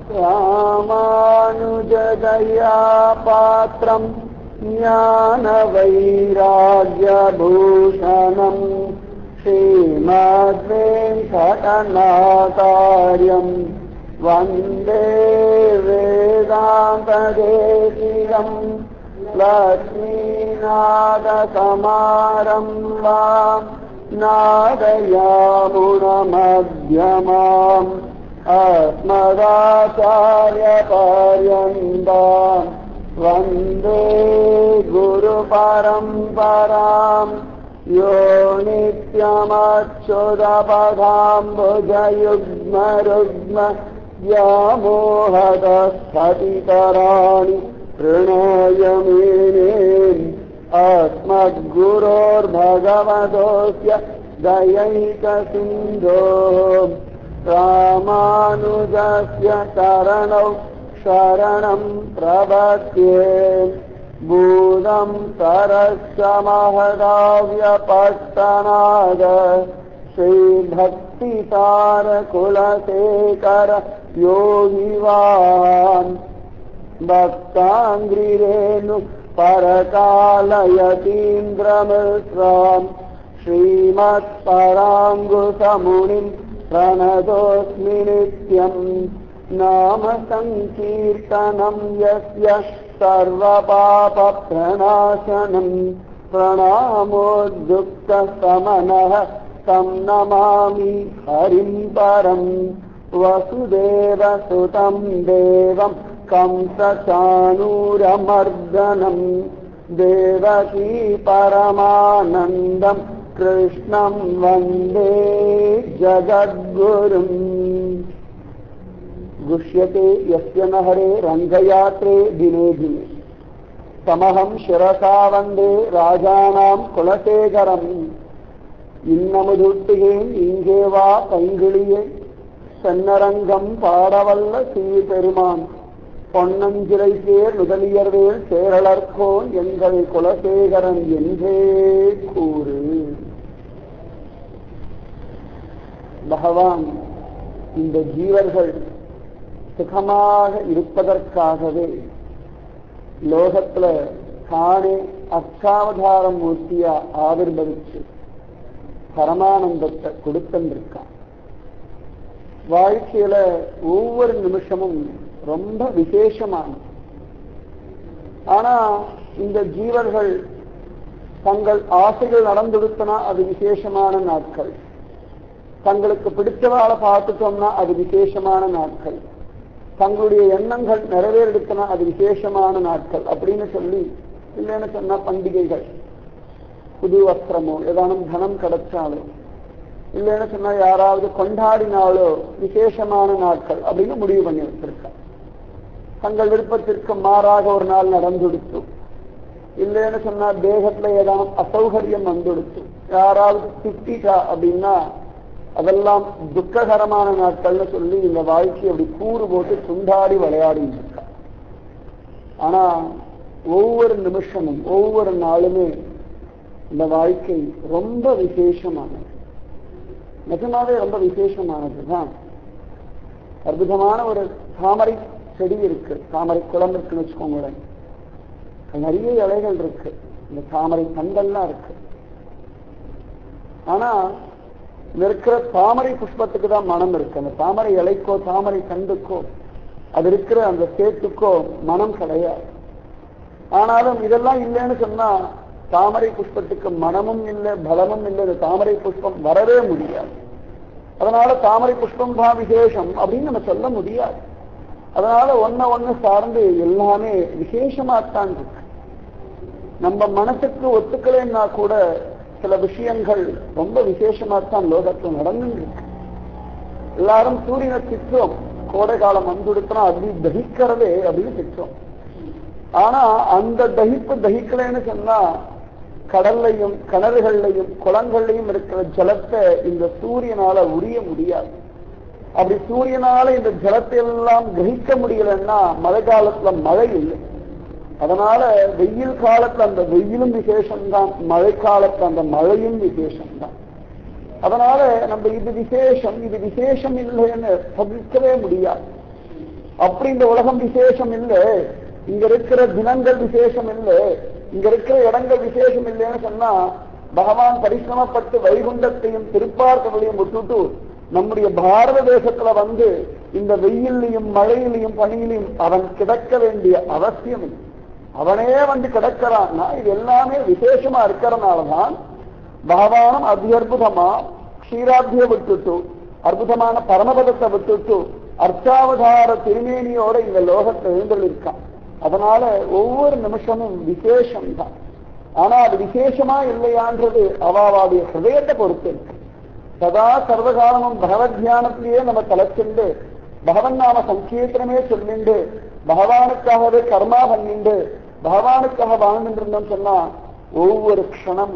ராமானுஜதயா பாத்திரம் ஞான வைராகியபூஷணம் ஸ்ரீமத்வேங்கடநாதாரியம் வந்தே வேதாந்ததேசிகம் லக்ஷ்மீநாதசமாரம்பாம் नादयामुणमध्यमाम् अस्मदाचार्यपर्यन्ताम् वन्दे गुरुपरम्पराम् यो नित्यमच्युतपदाम्बुजयुग्मरुग्म व्यामोहदस्थतितराणि ऋणयमेने अस्मद्गुरोर्भगवतोऽस्य दयैकसिन्धो रामानुजस्य शरणौ शरणम् प्रपद्ये भूतम् सरस्य महदाव्यपट्टनाद श्रीभक्तिसारकुलशेखर योगिवान् भक्ताङ्ग्रिरेणु परकालयतीन्द्रमिश्राम् श्रीमत्पराङ्गुसमुनिम् प्रणतोऽस्मि नित्यम् नाम सङ्कीर्तनम् यस्य सर्वपापप्रणाशनम् प्रणामोद्युक्तसमनः तं नमामि हरिम् परम् वसुदेवसुतं देवम् कंसचाणूरमर्दनम् देवकी परमानन्दम् कृष्णम् वन्दे जगद्गुरुम् गुष्यते यस्य न हरे रङ्गयात्रे दिने दिने तमहं शिरसा वन्दे राजानाम् कुलशेखरम् இன்னமுதுட்டுகேன் இங்கே வா பைங்கிளியே சென்னரங்கம் பாடவல்ல சீர்பெருமான் பொன்னஞ்சிலை பேர் முதலியர்வேல் சேரலர்கோன் எங்கள் குலசேகரன் என்றே கூறு பகவான் இந்த ஜீவர்கள் சுகமாக இருப்பதற்காகவே லோகத்துல தானே அச்சாவதார மூர்த்தியா ஆவிர்வவிச்சு பரமானந்தத்தை கொடுத்திருக்கான் வாழ்க்கையில ஒவ்வொரு நிமிஷமும் ரொம்ப விசேஷமானது ஆனா இந்த ஜீவர்கள் தங்கள் ஆசைகள் நடந்துடுத்தனா அது விசேஷமான நாட்கள் தங்களுக்கு பிடிச்சவாளை பார்த்துட்டோம்னா அது விசேஷமான நாட்கள் தங்களுடைய எண்ணங்கள் நிறைவேறெடுத்தனா அது விசேஷமான நாட்கள் அப்படின்னு சொல்லி இல்லைன்னு சொன்னா பண்டிகைகள் புது வஸ்திரமோ ஏதானும் தனம் கிடைச்சாலோ இல்லைன்னு சொன்னா யாராவது கொண்டாடினாலோ விசேஷமான நாட்கள் அப்படின்னு முடிவு பண்ணி வச்சிருக்க தங்கள் விருப்பத்திற்கு மாறாக ஒரு நாள் நடந்துடுத்து இல்லைன்னு சொன்னா தேகத்துல ஏதாவது அசௌகரியம் வந்துடுத்து யாராவது திட்டிட்டா அப்படின்னா அதெல்லாம் துக்ககரமான நாட்கள்னு சொல்லி இந்த வாழ்க்கை அப்படி கூறு போட்டு சுண்டாடி விளையாடிட்டு இருக்கா ஆனா ஒவ்வொரு நிமிஷமும் ஒவ்வொரு நாளுமே இந்த வாழ்க்கை ரொம்ப விசேஷமானது நிஜமாவே ரொம்ப விசேஷமானதுதான் அற்புதமான ஒரு தாமரை செடி இருக்கு தாமரை குளம் இருக்குன்னு வச்சுக்கோங்களேன் நிறைய இலைகள் இருக்கு இந்த தாமரை தண்டெல்லாம் இருக்கு ஆனா இங்க இருக்கிற தாமரை புஷ்பத்துக்கு தான் மனம் இருக்கு அந்த தாமரை இலைக்கோ தாமரை தண்டுக்கோ அது இருக்கிற அந்த சேத்துக்கோ மனம் கிடையாது ஆனாலும் இதெல்லாம் இல்லைன்னு சொன்னா தாமரை புஷ்பத்துக்கு மனமும் இல்லை பலமும் இல்லை இந்த தாமரை புஷ்பம் வரவே முடியாது அதனால தாமரை புஷ்பம் தான் விசேஷம் அப்படின்னு நம்ம சொல்ல முடியாது அதனால ஒன்ன ஒண்ணு சார்ந்து எல்லாமே விசேஷமாத்தான் இருக்கு நம்ம மனசுக்கு ஒத்துக்கலைன்னா கூட சில விஷயங்கள் ரொம்ப விசேஷமாத்தான் லோகத்தில் நடந்து இருக்கு எல்லாரும் சூரியனை திட்டுறோம் கோடை காலம் வந்துடுத்தனா அப்படி தகிக்கிறதே அப்படின்னு திட்டுறோம் ஆனா அந்த தகிப்பு தகிக்கலைன்னு சொன்னா கடல்லையும் கிணறுகள்லையும் குளங்கள்லையும் இருக்கிற ஜலத்தை இந்த சூரியனால உரிய முடியாது அப்படி சூரியனால இந்த ஜலத்தை எல்லாம் கிரகிக்க முடியலன்னா மழை காலத்துல மழை இல்லை அதனால வெயில் காலத்துல அந்த வெயிலும் விசேஷம்தான் மழை காலத்துல அந்த மழையும் விசேஷம்தான் அதனால நம்ம இது விசேஷம் இது விசேஷம் இல்லைன்னு தவிர்க்கவே முடியாது அப்படி இந்த உலகம் விசேஷம் இல்லை இங்க இருக்கிற தினங்கள் விசேஷம் இல்லை இங்க இருக்கிற இடங்கள் விசேஷம் இல்லைன்னு சொன்னா பகவான் பரிசிரமப்பட்டு வைகுண்டத்தையும் திருப்பார்க்கங்களையும் விட்டுட்டு நம்முடைய பாரத தேசத்துல வந்து இந்த வெயிலையும் மழையிலையும் பனியிலையும் அவன் கிடக்க வேண்டிய அவசியம் இல்லை அவனே வந்து கிடக்கிறான்னா இது எல்லாமே விசேஷமா இருக்கிறனாலதான் பகவானும் அத்தியுதமா க்ஷீராத்திய விட்டுட்டு அற்புதமான பரமபதத்தை விட்டுட்டு அர்ச்சாவதார திருமேனியோட இந்த லோகத்தை எழுந்திருக்கான் அதனால ஒவ்வொரு நிமிஷமும் விசேஷம் தான் ஆனா அது விசேஷமா இல்லையான்றது அவாவாவுடைய ஹிருதயத்தை பொறுத்து இருக்கு சதா சர்வகாலமும் பகவத் தியானத்திலேயே நம்ம தலைச்சுண்டு பகவன் நாம சங்கீர்த்தனமே சொல்லிண்டு பகவானுக்காகவே கர்மா பண்ணிண்டு பகவானுக்காக வாழ்ந்துட்டு இருந்தோம் சொன்னா ஒவ்வொரு க்ஷணம்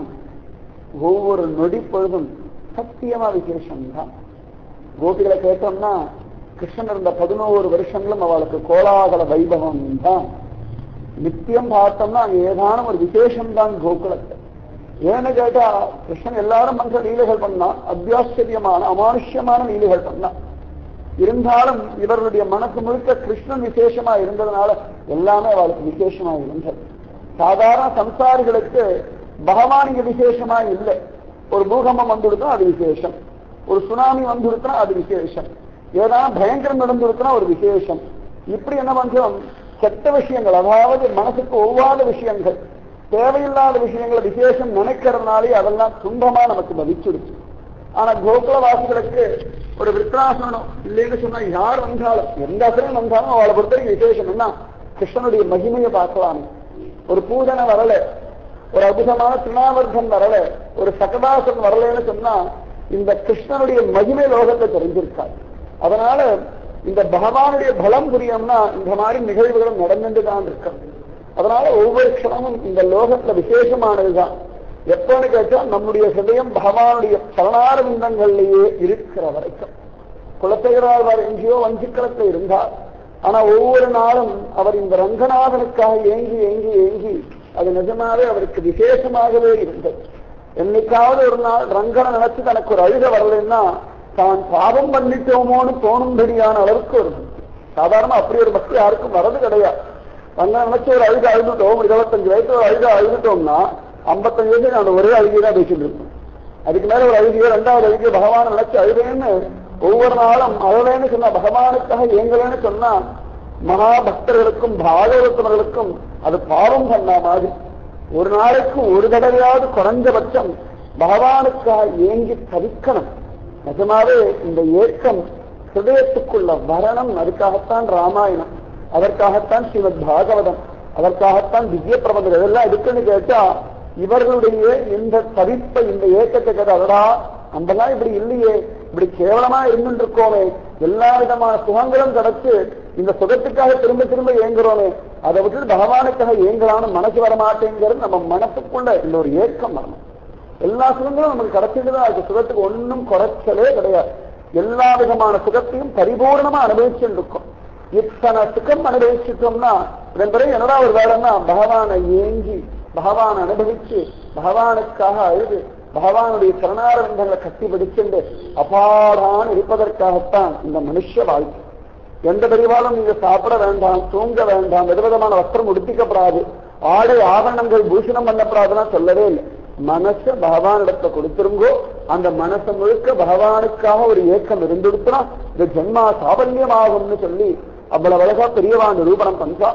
ஒவ்வொரு நொடி பொழுதும் சத்தியமா விசேஷம் தான் கோபிகளை கேட்டோம்னா கிருஷ்ணன் இருந்த பதினோரு வருஷங்களும் அவளுக்கு கோலாகல வைபவம் தான் நித்தியம் பார்த்தோம்னா அங்க ஏதானும் ஒரு விசேஷம் தான் கோகுலத்தை ஏன்னு கேட்டா கிருஷ்ணன் எல்லாரும் மன்ற லீலைகள் பண்ணான் அத்தியாச்சரியமான அமானுஷ்யமான லீலைகள் பண்ணான் இருந்தாலும் இவர்களுடைய மனசு முழுக்க கிருஷ்ணன் விசேஷமா இருந்ததுனால எல்லாமே அவளுக்கு விசேஷமா இருந்தது சாதாரண சம்சாரிகளுக்கு பகவான் இங்க விசேஷமா இல்லை ஒரு பூகம்பம் வந்துடுத்தா அது விசேஷம் ஒரு சுனாமி வந்துடுத்துனா அது விசேஷம் ஏதாவது பயங்கரம் நடந்துருக்குன்னா ஒரு விசேஷம் இப்படி என்ன பண்றோம் கெட்ட விஷயங்கள் அதாவது மனசுக்கு ஒவ்வாத விஷயங்கள் தேவையில்லாத விஷயங்களை விசேஷம் நினைக்கிறதுனாலே அதெல்லாம் துன்பமா நமக்கு மதிச்சுடுச்சு ஆனா கோகுலவாசிகளுக்கு ஒரு விருத்தாசனம் இல்லைன்னு சொன்னா யார் வந்தாலும் எந்த அசனம் வந்தாலும் அவளை பொறுத்தவரைக்கும் விசேஷம் என்ன கிருஷ்ணனுடைய மகிமையை பார்க்கலாம் ஒரு பூஜனை வரல ஒரு அற்புதமான திருநாவர்தன் வரல ஒரு சகதாசன் வரலன்னு சொன்னா இந்த கிருஷ்ணனுடைய மகிமை லோகத்தை தெரிஞ்சிருக்காரு அதனால இந்த பகவானுடைய பலம் புரியம்னா இந்த மாதிரி நிகழ்வுகளும் நடந்துட்டு தான் இருக்கும் அதனால ஒவ்வொரு க்ஷணமும் இந்த லோகத்துல விசேஷமானதுதான் எப்பன்னு கேட்டா நம்முடைய ஹிருதயம் பகவானுடைய சரணாரவிந்தங்கள்லயே இருக்கிற வரைக்கும் குலசேகராழ்வார் எங்கேயோ வஞ்சிக்கலத்தில் இருந்தார் ஆனா ஒவ்வொரு நாளும் அவர் இந்த ரங்கநாதனுக்காக ஏங்கி ஏங்கி ஏங்கி அது நிஜமாவே அவருக்கு விசேஷமாகவே இருந்தது என்னைக்காவது ஒரு நாள் ரங்கனை நினைச்சு தனக்கு ஒரு அழுக வரலைன்னா தான் பாவம் பண்ணிட்டோமோன்னு தோணும்படியான அளவுக்கு ஒரு சாதாரண அப்படி ஒரு பக்தி யாருக்கும் வரது கிடையாது ரங்கனை நினைச்சு ஒரு அழுக அழுதுட்டோம் இருபத்தஞ்சு வயசுல ஒரு அழுக அழுதுட்டோம்னா ஐம்பத்தஞ்சு வயசு நான் ஒரே அழுகைதான் பேசிட்டு இருப்பேன் அதுக்கு மேல ஒரு அழுகையோ ரெண்டாவது அழுகையோ பகவான் நினைச்சு அழுவேன்னு ஒவ்வொரு நாளும் அழவேன்னு சொன்னா பகவானுக்காக ஏங்கலன்னு சொன்னா மகா பக்தர்களுக்கும் பாகவத்தவர்களுக்கும் அது பாவம் பண்ண மாதிரி ஒரு நாளைக்கு ஒரு தடவையாவது குறைஞ்சபட்சம் பகவானுக்காக ஏங்கி தவிக்கணும் நிஜமாவே இந்த ஏக்கம் ஹிருதயத்துக்குள்ள வரணும் அதுக்காகத்தான் ராமாயணம் அதற்காகத்தான் ஸ்ரீமத் பாகவதம் அதற்காகத்தான் திவ்ய பிரபந்தம் இதெல்லாம் எதுக்குன்னு கேட்டா இவர்களுடைய இந்த தவிப்பை இந்த ஏக்கத்தை கேட்ட அதடா அந்தெல்லாம் இப்படி இல்லையே இப்படி கேவலமா இருந்துட்டு இருக்கோமே எல்லா விதமான சுகங்களும் கிடைச்சு இந்த சுகத்துக்காக திரும்ப திரும்ப ஏங்குறோமே அதை விட்டு பகவானுக்காக ஏங்கலாம்னு மனசு வரமாட்டேங்கிறது நம்ம மனசுக்குள்ள இந்த ஒரு ஏக்கம் வரணும் எல்லா சுகங்களும் நமக்கு கிடைச்சிட்டுதான் இருக்கு சுகத்துக்கு ஒன்றும் குறைச்சலே கிடையாது எல்லா விதமான சுகத்தையும் பரிபூர்ணமா அனுபவிச்சுட்டு இருக்கும் இத்தனை சுகம் அனுபவிச்சுட்டோம்னா இதன் பிறகு என்னடா ஒரு வேலைன்னா பகவானை ஏங்கி பகவான் அனுபவிச்சு பகவானுக்காக அழுது பகவானுடைய சரணாரந்தங்களை கட்டி பிடிச்சுண்டு அபாடான் இருப்பதற்காகத்தான் இந்த மனுஷ வாழ்க்கை எந்த பெரியவாலும் நீங்க சாப்பிட வேண்டாம் தூங்க வேண்டாம் விதவிதமான வஸ்திரம் உடுத்திக்கப்படாது ஆடை ஆவரணங்கள் பூஷணம் பண்ணப்படாதுன்னா சொல்லவே இல்லை மனச பகவானிடத்துல கொடுத்துருங்கோ அந்த மனசை முழுக்க பகவானுக்காக ஒரு ஏக்கம் இருந்துடுத்துனா இந்த ஜென்மா சாபல்யமாகும்னு சொல்லி அவ்வளவு அழகா பெரியவா நிரூபணம் பண்றா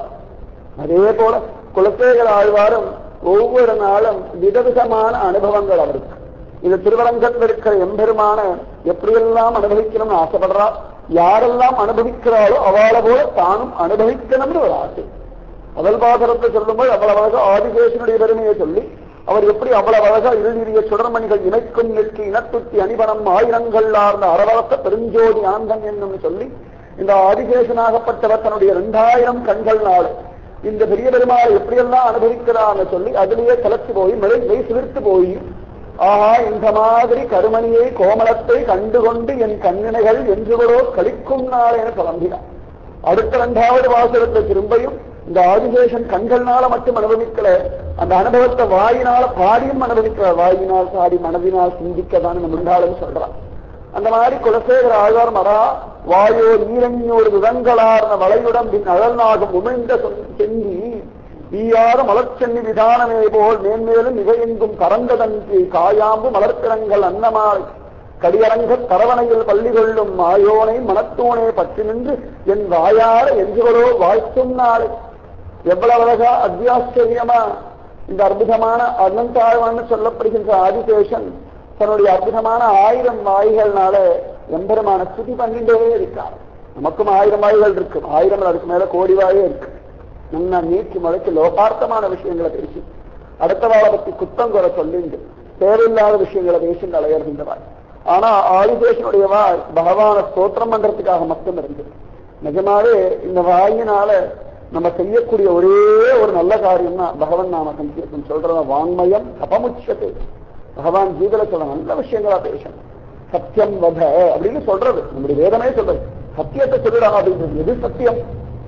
அதே போல குலசேகர ஆழ்வாரும் ஒவ்வொரு நாளும் விதவிதமான அனுபவங்கள் அவருக்கு இந்த திருவரங்கத்தில் இருக்கிற எம்பெருமான எப்படியெல்லாம் அனுபவிக்கணும்னு ஆசைப்படுறா யாரெல்லாம் அனுபவிக்கிறாளோ அவளை போல தானும் அனுபவிக்கணும்னு ஒரு ஆசை அவல் பாசரத்தை சொல்லும்போது அவ்வளவு அழகா ஆதிசேஷனுடைய பெருமையை சொல்லி அவர் எப்படி அவ்வளவு அழகா இருநீரிய சுடர்மணிகள் இணைக்கும் நிற்கி இனத்துத்தி அணிவனம் ஆயிரங்கள் ஆர்ந்த அரவரத்த பெருஞ்சோதி ஆனந்தம் என்னும் சொல்லி இந்த ஆதிசேஷனாகப்பட்டவர் தன்னுடைய இரண்டாயிரம் கண்கள் நாள் இந்த பெரிய பெருமாளை எப்படியெல்லாம் அனுபவிக்கிறான்னு சொல்லி அதிலேயே கலத்து போய் மிளை மெய் சிலிர்த்து போய் ஆஹா இந்த மாதிரி கருமணியை கோமலத்தை கண்டுகொண்டு என் கண்ணினைகள் என்றுகளோ கழிக்கும் நாளேன கிளம்பினார் அடுத்த இரண்டாவது வாசகத்தை திரும்பியும் இந்த ஆதிசேஷன் கண்கள்னால மட்டும் அனுபவிக்கல அந்த அனுபவத்தை வாயினால பாடியும் அனுபவிக்கல வாயினால் பாடி மனதினால் சிந்திக்கதான் முண்டாளும் சொல்றான் அந்த மாதிரி குலசேகர ஆழ்வார் மரா வாயோ நீரணியோர் விதங்களார்ந்த வளையுடம்பின் அழல்நாகம் உமிழ்ந்த சொல் செந்தி ஈயாறு மலர்ச்சென்னி விதானமே போல் மேன்மேலும் இவையெங்கும் கரந்ததன்றி காயாம்பு மலர்க்கிழங்கள் அன்னமாலை கடியரங்க கரவணையில் பள்ளி கொள்ளும் மாயோனை மனத்தோனே பற்றி நின்று என் வாயார எஞ்சுகளோ வாழ்த்தும் நாளை எவ்வளவு அழகா அத்தியாச்சரியமா இந்த அற்புதமான அனந்தாழ்வான்னு சொல்லப்படுகின்ற ஆதிசேஷன் தன்னுடைய அற்புதமான ஆயிரம் வாய்கள்னால எம்பெருமான ஸ்துதி பண்ணிட்டே இருக்கார் நமக்கும் ஆயிரம் வாய்கள் இருக்கு ஆயிரம் அதுக்கு மேல கோடி வாயே இருக்கு நல்லா நீக்கி முளைக்கு லோகார்த்தமான விஷயங்களை பேசி அடுத்த வாழை பத்தி குத்தம் குறை சொல்லிண்டு தேவையில்லாத விஷயங்களை பேசி அலையர்கின்றவாள் ஆனா ஆதிசேஷனுடைய வாய் பகவான ஸ்தோத்திரம் பண்றதுக்காக மட்டும் இருந்தது நிஜமாவே இந்த வாயினால நம்ம செய்யக்கூடிய ஒரே ஒரு நல்ல காரியம்னா பகவன் நாம சங்கீர்த்தம் சொல்றத வாங்மயம் அபமுச்சது பகவான் கீதல சொல்ற நல்ல விஷயங்களா பேசணும் சத்தியம் வத அப்படின்னு சொல்றது நம்முடைய வேதமே சொல்றது சத்தியத்தை சொல்லிடா அப்படின்றது எது சத்தியம்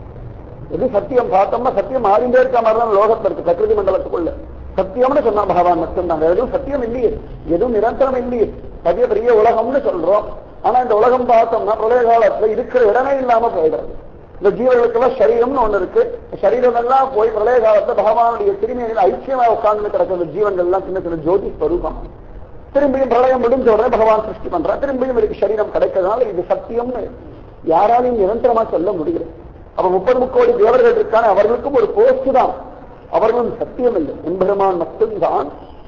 எது சத்தியம் பார்த்தோம்னா சத்தியம் மாறிண்டே இருக்க மாதிரி தான் லோகத்துல இருக்கு பிரகிருதி மண்டலத்துக்குள்ள சத்தியம்னு சொன்னா பகவான் மட்டும்தான் வேற எதுவும் சத்தியம் இல்லையே எதுவும் நிரந்தரம் இல்லையே பெரிய பெரிய உலகம்னு சொல்றோம் ஆனா இந்த உலகம் பார்த்தோம்னா பிரளய காலத்துல இருக்கிற இடமே இல்லாம போயிடுறது இந்த ஜீவர்களுக்கெல்லாம் சரீரம்னு ஒண்ணு இருக்கு சரீரம் எல்லாம் போய் பிரளய காலத்துல பகவானுடைய திருமையில ஐக்கியமா உட்கார்ந்து கிடக்கிற ஜீவன்கள் எல்லாம் சின்ன சின்ன ஜோதி ஸ்வரூபம் திரும்பியும் பிரளயம் முடிஞ்ச உடனே பகவான் சிருஷ்டி பண்றான் திரும்பியும் இதுக்கு சரீரம் கிடைக்கிறதுனால இது சத்தியம்னு யாராலையும் நிரந்தரமா சொல்ல முடியல அப்ப முப்பது முக்கோடி தேவர்கள் இருக்கான அவர்களுக்கும் ஒரு போஸ்ட் தான் அவர்களும் சத்தியம் இல்லை எம்பெருமான் மட்டும்தான்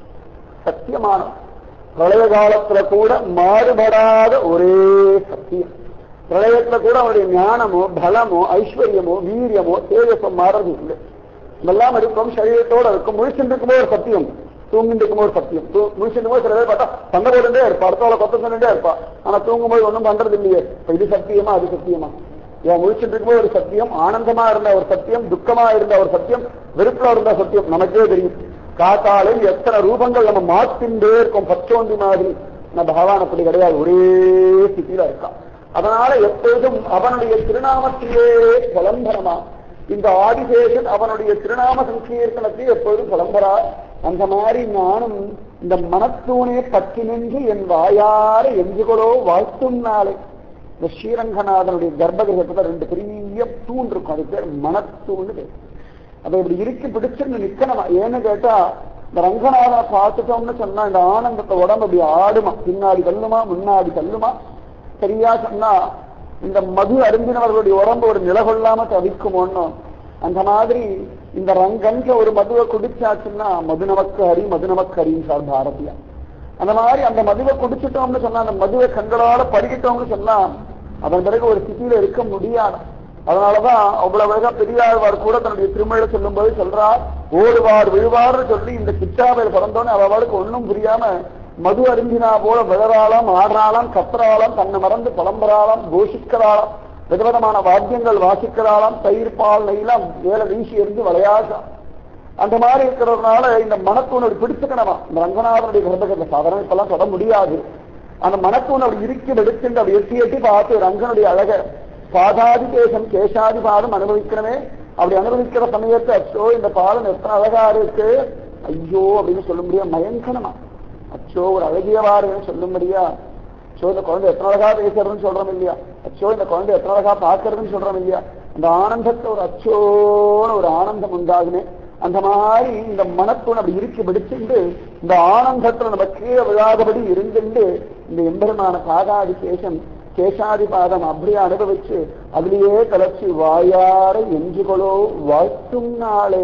சத்தியமான பிரளய காலத்துல கூட மாறுபடாத ஒரே சத்தியம் பிரளயத்துல கூட அவருடைய ஞானமோ பலமோ ஐஸ்வர்யமோ வீரியமோ தேஜசோ மாறது இல்லை இதெல்லாம் இருக்கும் சரீரத்தோட இருக்கும் முழிச்சுட்டு இருக்கும்போது ஒரு சத்தியம் தூங்கிட்டு இருக்கும்போது ஒரு சத்தியம் முழிச்சுட்டு போது சில பேர் பார்த்தா சண்டை போட்டுட்டே இருப்பா அடுத்தவளை கொத்த சொல்லிட்டே இருப்பா ஆனா தூங்கும்போது ஒண்ணும் பண்றது இல்லையே இப்ப இது சத்தியமா அது சத்தியமா இவன் முழிச்சுட்டு இருக்கும்போது ஒரு சத்தியம் ஆனந்தமா இருந்த ஒரு சத்தியம் துக்கமா இருந்த ஒரு சத்தியம் வெறுப்புல இருந்த சத்தியம் நமக்கே தெரியும் காத்தாலும் எத்தனை ரூபங்கள் நம்ம மாத்தின்றே இருக்கோம் பச்சோந்தி மாதிரி நான் பகவான் அப்படி கிடையாது ஒரே ஸ்திதியில இருக்கான் அதனால எப்போதும் அவனுடைய திருநாமத்திலே புலம்பரமா இந்த ஆதிசேஷன் அவனுடைய திருநாம சங்கீர்த்தனத்தை எப்போதும் புலம்பரா அந்த மாதிரி நானும் இந்த மனத்தூணே பற்றி நின்று என் வாயார எஞ்சுகளோ வாழ்த்தும் நாளை இந்த ஸ்ரீரங்கநாதனுடைய கர்ப்பகிரகத்துல ரெண்டு பெரிய தூண் இருக்கும் அது பேர் மனத்தூண் பேர் அதை இப்படி இறுக்கி பிடிச்சுன்னு நிக்கணுமா ஏன்னு கேட்டா இந்த ரங்கநாதனை பார்த்துட்டோம்னு சொன்னா இந்த ஆனந்தத்தை உடம்பு அப்படி ஆடுமா பின்னாடி தள்ளுமா முன்னாடி தள்ளுமா சரியா சொன்னா இந்த மது அருந்தினவர்களுடைய உடம்பு ஒரு நிலகொள்ளாம தவிக்குமோன்னு அந்த மாதிரி இந்த ரங்கன்ற ஒரு மதுவை குடிச்சாச்சுன்னா மது நமக்கு ஹரி மது நமக்கு ஹரின்னு சார் பாரதியா அந்த மாதிரி அந்த மதுவை குடிச்சிட்டோம்னு சொன்னா அந்த மதுவை கண்களால பருகிட்டோம்னு சொன்னா அதன் பிறகு ஒரு ஸ்திதியில இருக்க முடியாது அதனாலதான் அவ்வளவு அழகா பெரியாழ்வார் கூட தன்னுடைய திருமழை சொல்லும்போது சொல்றார் ஓடுவார் விழுவார்னு சொல்லி இந்த கிச்சாவையில் பிறந்தோன்னு அவளுக்கு ஒண்ணும் புரியாம மது அருந்தினா போல விழறாளாம் ஆடுறாளாம் கத்துறாளாம் தன்னை மறந்து புலம்புறாளாம் கோஷிக்கிறாளாம் விதவிதமான வாத்தியங்கள் வாசிக்கிறாளாம் தயிர் பால் நெய்லாம் வேலை வீசி எறிஞ்சு விளையாடுறான் அந்த மாதிரி இருக்கிறதுனால இந்த மனத்தூணோடு பிடிச்சுக்கணுமா இந்த ரங்கநாதனுடைய கிரந்தகத்தை சாதாரண இப்பெல்லாம் தொட முடியாது அந்த மனத்தூண் அப்படி இறுக்கி வெடுக்கின்ற அப்படி எட்டி எட்டி பார்த்து ரங்கனுடைய அழக பாதாதி தேசம் கேசாதி பாதம் அனுபவிக்கணுமே அப்படி அனுபவிக்கிற சமயத்தை அச்சோ இந்த பாதம் எத்தனை அழகா இருக்கு ஐயோ அப்படின்னு சொல்ல முடியா மயங்கனமா அச்சோ ஒரு அழகியவாருன்னு சொல்ல முடியா அச்சோ இந்த குழந்தை எத்தனை அழகா பேசுறதுன்னு சொல்றோம் இல்லையா அச்சோ இந்த குழந்தை எத்தனை அழகா பார்க்கறதுன்னு சொல்றோம் இல்லையா அந்த ஆனந்தத்தை ஒரு அச்சோன்னு ஒரு ஆனந்தம் உண்டாகுமே அந்த மாதிரி இந்த மனத்தூண் அப்படி இறுக்கி பிடிச்சுண்டு இந்த ஆனந்தத்துல நம்ம கீழே விழாதபடி இருந்துண்டு இந்த எம்பெருமான பாதாதி கேசம் கேசாதி பாதம் அப்படியே அனுபவிச்சு அதுலயே கலச்சி வாயார எஞ்சுகளோ வாழ்த்தும் நாளே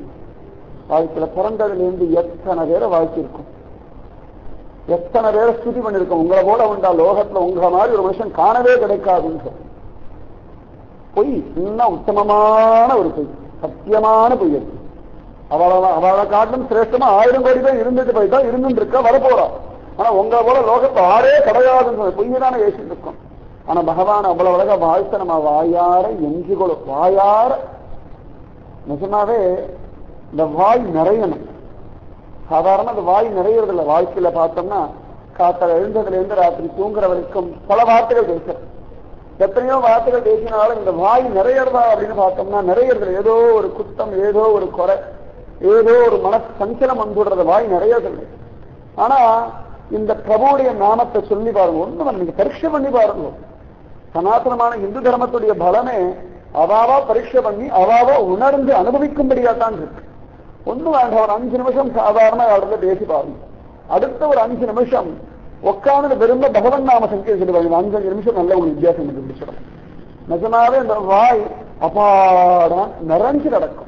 வாழ்க்கையில பிறந்ததுல இருந்து எத்தனை பேரை வாழ்த்திருக்கும் எத்தனை பேரை ஸ்துதி பண்ணிருக்கோம் உங்களை போல உண்டா லோகத்துல உங்களை மாதிரி ஒரு மனுஷன் காணவே கிடைக்காதுன்னு பொய் இன்னும் உத்தமமான ஒரு பொய் சத்தியமான பொய் அது அவளை அவளை காட்டிலும் சிரேஷ்டமா ஆயிரம் கோடி பேர் இருந்துட்டு போயிட்டா இருந்துட்டு இருக்கா வரப்போறா ஆனா உங்களை போல லோகத்தை ஆறே கிடையாதுன்னு பொய்யை தானே பேசிட்டு இருக்கோம் ஆனா பகவான் அவ்வளவு அழகா வாழ்த்த நம்ம வாயார எஞ்சுகளும் வாயார நிஜமாவே இந்த வாய் நிறையணும் சாதாரண அந்த வாய் நிறையறது இல்லை வாழ்க்கையில பார்த்தோம்னா காத்தல எழுந்ததுல இருந்து ராத்திரி தூங்குற வரைக்கும் பல வார்த்தைகள் பேசுறோம் எத்தனையோ வார்த்தைகள் பேசினாலும் இந்த வாய் நிறையறதா அப்படின்னு பார்த்தோம்னா நிறையறதுல ஏதோ ஒரு குத்தம் ஏதோ ஒரு குறை ஏதோ ஒரு மனசு சஞ்சலம் வந்துடுறது வாய் நிறையறதில்லை ஆனா இந்த பிரபுடைய நாமத்தை சொல்லி பாருங்க ஒண்ணு நீங்க பரீட்சை பண்ணி பாருங்க சனாதனமான இந்து தர்மத்துடைய பலமே அவாவா பரீட்சை பண்ணி அவாவா உணர்ந்து அனுபவிக்கும்படியா தான் இருக்கு ஒண்ணும் வேண்டாம் ஒரு அஞ்சு நிமிஷம் சாதாரண இடத்துல பேசி பாருங்க அடுத்த ஒரு அஞ்சு நிமிஷம் உட்கார்ந்து விரும்ப பகவன் நாம சங்கீத சொல்லுவாங்க அஞ்சு அஞ்சு நிமிஷம் நல்ல ஒரு வித்தியாசம் கண்டுபிடிச்சிடும் நிஜமாவே இந்த வாய் அப்பாடா நிறைஞ்சு கிடக்கும்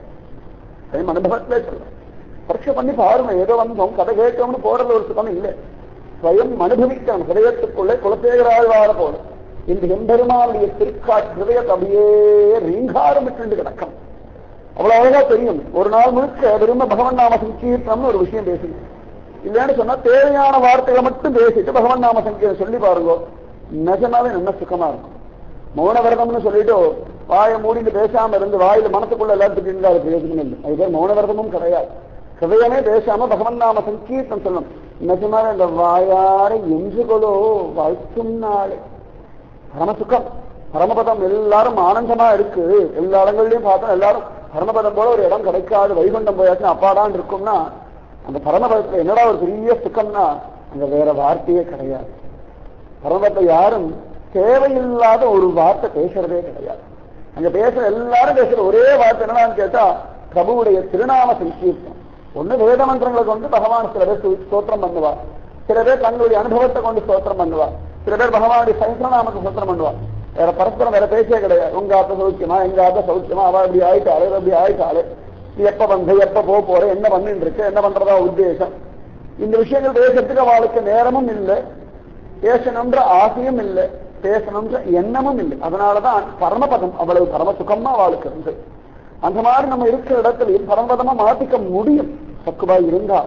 என் அனுபவத்திலே சொல்றேன் பரீட்சை பண்ணி பாருங்க ஏதோ வந்தோம் கதை கேட்கணும்னு போறது ஒரு சுத்தம் இல்லை ஸ்வயம் அனுபவிக்கணும் ஹிரதயத்துக்குள்ளே குலசேகராழ்வார போல இந்த எம்பெருமானுடைய திருக்காட் ஹிருதயத்தை அப்படியே ரீங்காரமிட்டு கிடக்கும் அவ்வளவு அழகா தெரியும் ஒரு நாள் முழுக்க விரும்ப பகவன் நாம சங்கீர்த்தனம்னு ஒரு விஷயம் பேசுங்க இல்லைன்னு சொன்னா தேவையான வார்த்தைகளை மட்டும் பேசிட்டு பகவன் நாம சங்கீதம் சொல்லி பாருங்க நிஜமாவே நல்ல சுகமா இருக்கும் மௌன விரதம்னு சொல்லிட்டு வாயை மூடிட்டு பேசாம இருந்து வாயில மனசுக்குள்ள எல்லாத்துக்கும் இருந்தா அது பிரயோஜனம் இல்லை அது பேர் மௌன விரதமும் கிடையாது ஹிருதயமே பேசாம பகவன் நாம சங்கீர்த்தம் சொல்லணும் நிஜமாவே இந்த வாயார எஞ்சுகளோ வாழ்த்தும் நாளே பரமசுக்கம் பரமபதம் எல்லாரும் ஆனந்தமா இருக்கு எல்லா இடங்கள்லயும் பார்த்தா எல்லாரும் பரமபதம் போல ஒரு இடம் கிடைக்காது வைகுண்டம் போயாச்சுன்னா அப்பாடான் இருக்கும்னா அந்த பரமபதத்துல என்னடா ஒரு பெரிய சுக்கம்னா அங்க வேற வார்த்தையே கிடையாது பரமபதத்தை யாரும் தேவையில்லாத ஒரு வார்த்தை பேசுறதே கிடையாது அங்க பேசுற எல்லாரும் பேசுற ஒரே வார்த்தை என்னன்னு கேட்டா பிரபுவுடைய திருநாம சங்கீர்த்தம் ஒண்ணு வேத மந்திரங்களை கொண்டு பகவான் சில பேர் ஸ்தோ- ஸ்தோத்திரம் பண்ணுவா சில பேர் தங்களுடைய அனுபவத்தை கொண்டு ஸ்தோத்திரம் பண்ணுவா சில பேர் பகவானுடைய சகசிரநாமத்தை ஸ்தோத்திரம் பண்ணுவா வேற பரஸ்பரம் வேற பேச்சே கிடையாது உங்க ஆத்த சௌக்கியமா எங்க ஆத்த சௌக்கியமா அவ இப்படி ஆயிட்டாளே இவ இப்படி ஆயிட்டாளே நீ எப்ப வந்த எப்ப போக போற என்ன பண்ணிட்டு இருக்க என்ன பண்றதா உத்தேசம் இந்த விஷயங்கள் பேசுறதுக்கு அவளுக்கு நேரமும் இல்லை பேசணும்ன்ற ஆசையும் இல்லை பேசணும்ன்ற எண்ணமும் இல்லை அதனாலதான் பரமபதம் அவ்வளவு பரம சுகமா அவளுக்கு இருந்து அந்த மாதிரி நம்ம இருக்கிற இடத்துலயும் பரமபதமா மாத்திக்க முடியும் பக்குவா இருந்தா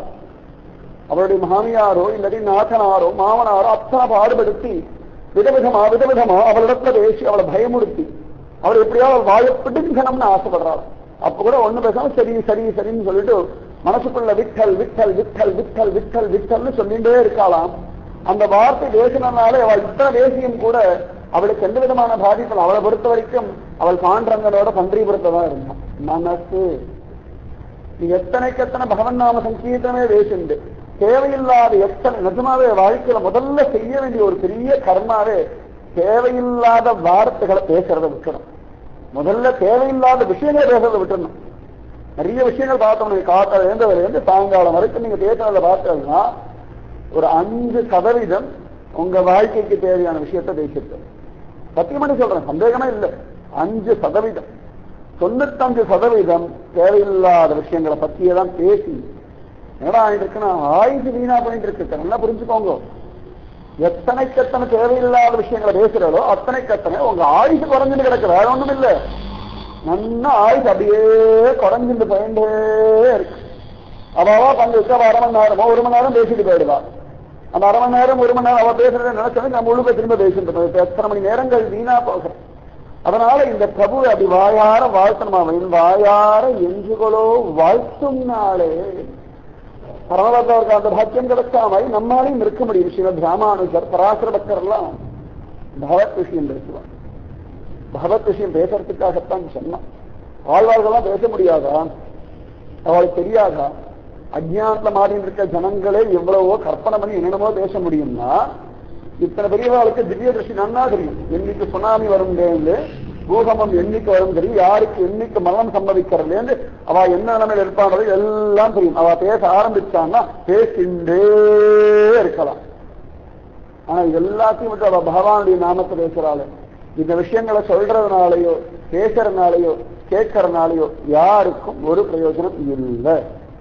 அவருடைய மாமியாரோ இல்லாட்டி நாதனாரோ மாமனாரோ அத்தனை பாடுபடுத்தி விதவிதமா விதவிதமா அவளிடத்துல பேசி அவளை பயமுறுத்தி அவள் எப்படியாவது அவள் வாயை பிடிக்கணும்னு ஆசைப்படுறாள் அப்ப கூட ஒண்ணு பேசாம சரி சரி சரின்னு சொல்லிட்டு மனசுக்குள்ள விட்டல் விட்டல் விட்டல் விட்டல் விட்டல் விட்டல்னு சொல்லிட்டே இருக்காளாம் அந்த வார்த்தை பேசினாலே அவள் இத்தனை தேசியம் கூட அவளுக்கு எந்த விதமான பாதிப்பும் அவளை பொறுத்த வரைக்கும் அவள் பாண்டரங்கனோட பன்றிபுரத்தை தான் இருந்தான் மனசு நீ எத்தனைக்கு எத்தனை பகவன் நாம சங்கீர்த்தனமே பேசுண்டு தேவையில்லாத எத்தனை நிஜமாவே வாழ்க்கையில முதல்ல செய்ய வேண்டிய ஒரு பெரிய கர்மாவே தேவையில்லாத வார்த்தைகளை பேசுறத விட்டுணும் முதல்ல தேவையில்லாத விஷயங்களை பேசுறத விட்டுணும் நிறைய விஷயங்கள் பார்த்தோம் நீங்க காத்தால இருந்து இருந்து சாயங்காலம் வரைக்கும் நீங்க பேசுறத பார்த்தீங்கன்னா ஒரு அஞ்சு சதவீதம் உங்க வாழ்க்கைக்கு தேவையான விஷயத்தை பேசியிருக்கோம் சத்தியமணி சொல்றேன் சந்தேகமே இல்லை அஞ்சு சதவீதம் தொண்ணூத்தஞ்சு சதவீதம் தேவையில்லாத விஷயங்களை பத்தியே தான் பேசி என்னடா ஆயிட்டு இருக்குன்னா ஆயுசு வீணா பண்ணிட்டு இருக்கு நல்லா புரிஞ்சுக்கோங்க எத்தனைக்கு எத்தனை தேவையில்லாத விஷயங்களை பேசுறாளோ அத்தனைக்கு எத்தனை உங்க ஆயுசு குறைஞ்சுட்டு கிடக்கு வேற ஒண்ணும் இல்ல நல்லா ஆயுசு அப்படியே குறைஞ்சுட்டு போயிட்டே இருக்கு அவாவா பங்கு வச்சு அவ அரை மணி நேரமோ ஒரு மணி நேரம் பேசிட்டு போயிடுவா அந்த அரை மணி நேரம் ஒரு மணி நேரம் அவ பேசுறதை நினைச்சது நம்ம முழுக்க திரும்ப பேசிட்டு இருக்கோம். இப்ப எத்தனை மணி நேரங்கள் வீணா போகிறோம் அதனால இந்த பிரபு அப்படி வாயார வாழ்த்தணுமா அவன் வாயார எஞ்சுகளோ வாழ்த்தும் நாளே பரமபதவருக்கு அந்த பாக்கியம் கிடைக்காம நம்மாலையும் இருக்க முடியும் ஸ்ரீமத் ராமானுஜர் பராசர பக்தர் எல்லாம் பகவத் விஷயம் பேசுவான் பகவத் விஷயம் பேசுறதுக்காகத்தான் சொன்னான் ஆழ்வார்கள்லாம் பேச முடியாதா அவளுக்கு தெரியாதா அஜ்ஞானத்துல மாறி இருக்க ஜனங்களே எவ்வளவோ கற்பனை பண்ணி என்னென்னமோ பேச முடியும்னா இத்தனை பெரியவாளுக்கு திவ்ய திருஷ்டி நன்னா தெரியும் என்னைக்கு சுனாமி வரும்லேருந்து பூகம்பம் என்னைக்கு வரும் தெரியும் யாருக்கு என்னைக்கு மரணம் சம்பவிக்கிறதுலேருந்து அவ என்ன நிலைமையில இருப்பாங்கிறது எல்லாம் தெரியும் அவ பேச ஆரம்பிச்சான்னா பேசிண்டே இருக்கலாம் ஆனா இது எல்லாத்தையும் விட்டு அவ பகவானுடைய நாமத்தை பேசுறாள் இந்த விஷயங்களை சொல்றதுனாலயோ பேசுறதுனாலயோ கேட்கறதுனாலயோ யாருக்கும் ஒரு பிரயோஜனம் இல்லை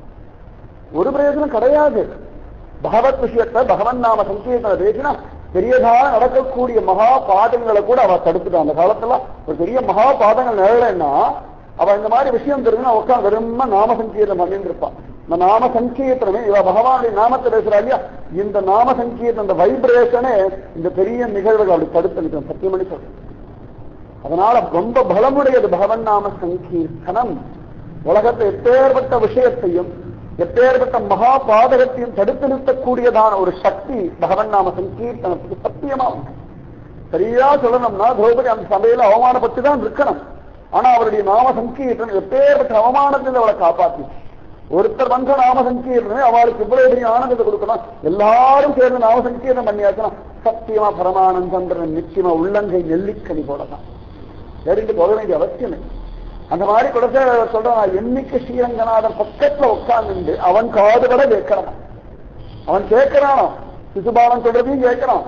ஒரு பிரயோஜனம் கிடையாது பகவத் விஷயத்தை பகவன் நாம சங்கீர்த்தனை பேசினா பெரியதாக நடக்கக்கூடிய மகா பாதங்களை கூட அவ தடுத்துட்டான் அந்த காலத்துல ஒரு பெரிய மகா பாதங்கள் நிழலைன்னா அவ இந்த மாதிரி விஷயம் தெரிஞ்சுன்னா உட்காந்து வெறும நாம சங்கீர்த்தனம் பண்ணிட்டு இருப்பான் இந்த நாம சங்கீர்த்தனமே இவ பகவானுடைய நாமத்தை பேசுறா இல்லையா இந்த நாம சங்கீர்த்தனம் இந்த வைப்ரேஷனே இந்த பெரிய நிகழ்வுகள் அப்படி தடுத்து நிற்கும் சத்தியமணி சொல்றேன் அதனால ரொம்ப பலமுடையது பகவன் நாம சங்கீர்த்தனம் உலகத்தை எப்பேற்பட்ட விஷயத்தையும் எப்பேற்பட்ட மகா பாதகத்தையும் தடுத்து நிறுத்தக்கூடியதான ஒரு சக்தி பகவன் நாம சங்கீர்த்தனத்துக்கு சத்தியமா உண்டு சரியா சொல்லணும்னா திரௌபதி அந்த சபையில அவமானப்பட்டு தான் இருக்கணும் ஆனா அவருடைய நாம சங்கீர்த்தனம் எப்பேற்பட்ட அவமானத்தில் அவளை காப்பாத்தி ஒருத்தர் பண்ற நாம சங்கீர்ணம் அவளுக்கு இவ்வளவு பெரிய ஆனந்தத்தை கொடுக்கணும் எல்லாரும் சேர்ந்து நாம சங்கீர்ணம் பண்ணியாச்சுன்னா சத்தியமா பரமானந்தன்ற நிச்சயமா உள்ளங்கை நெல்லிக்கனி போடலாம் தெரிந்து போக வேண்டிய அவசியம் இல்லை. அந்த மாதிரி கொடுத்த சொல்றான் என்னைக்கு ஸ்ரீரங்கநாதன் பக்கத்துல உட்கார்ந்து அவன் காதுபட கேட்கிறான் அவன் கேட்கிறானோ சிசுபாலன் சொல்றதையும் கேட்கிறான்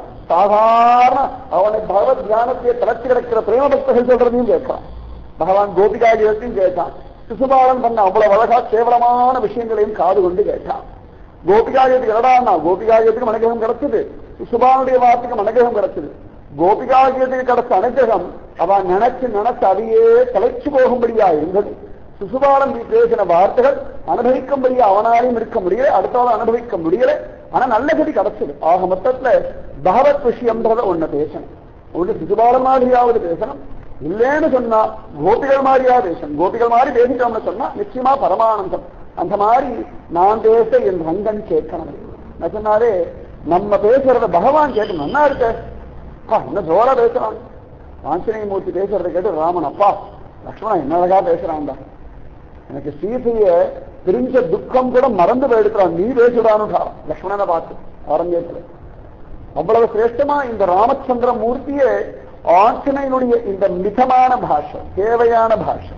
சாதாரண அவனை பகவத் தியானத்தை தளர்ச்சி கிடக்கிற பிரேம பக்தர்கள் சொல்றதையும் கேட்கிறான் பகவான் கோபிகாஜயத்தையும் கேட்டான் சிசுபாலன் பண்ண அவ்வளவு அழகா கேவலமான விஷயங்களையும் காது கொண்டு கேட்டான் கோபிகாஜயத்துக்கு எடடான்னா கோபிகாஜயத்துக்கு மனகிரகம் கிடைச்சது சிசுபாலனுடைய வார்த்தைக்கு மனகிரகம் கிடைச்சது கோபிகாஜயத்துக்கு கிடைச்ச அனுகிரகம் அவன் நினைச்சு நினைச்சு அதையே தலைச்சு போகும்படியா இருந்தது சிசுபாலன் நீ பேசின வார்த்தைகள் அனுபவிக்கும்படியா அவனாலையும் இருக்க முடியல அடுத்தவளை அனுபவிக்க முடியல ஆனா நல்ல கதி கிடைச்சது ஆக மொத்தத்துல பகவத் விஷயம்ன்றத ஒண்ணு பேசணும் ஒண்ணு சிசுபாலன் மாதிரியாவது பேசணும் இல்லைன்னு சொன்னா கோபிகள் மாதிரியா பேசணும் கோபிகள் மாதிரி பேசிட்டோம்னு சொன்னா நிச்சயமா பரமானந்தம் அந்த மாதிரி நான் பேச என் ரங்கன் கேட்கணும் நான் சொன்னாலே நம்ம பேசுறத பகவான் கேட்கணும் நல்லா இருக்க அப்பா என்ன ஜோரா பேசுறான் ஆஞ்சநேய மூர்த்தி பேசுறத கேட்டு ராமன் அப்பா லக்ஷ்மணன் என்ன அழகா பேசுறான்டா எனக்கு சீதைய பிரிஞ்ச துக்கம் கூட மறந்து போயிடுக்கிறான் நீ பேசுடான்னு லக்ஷ்மணனை பார்த்து ஆரம்பியத்துல அவ்வளவு சிரேஷ்டமா இந்த ராமச்சந்திர மூர்த்தியே ஆஞ்சனையினுடைய இந்த மிதமான பாஷை தேவையான பாஷை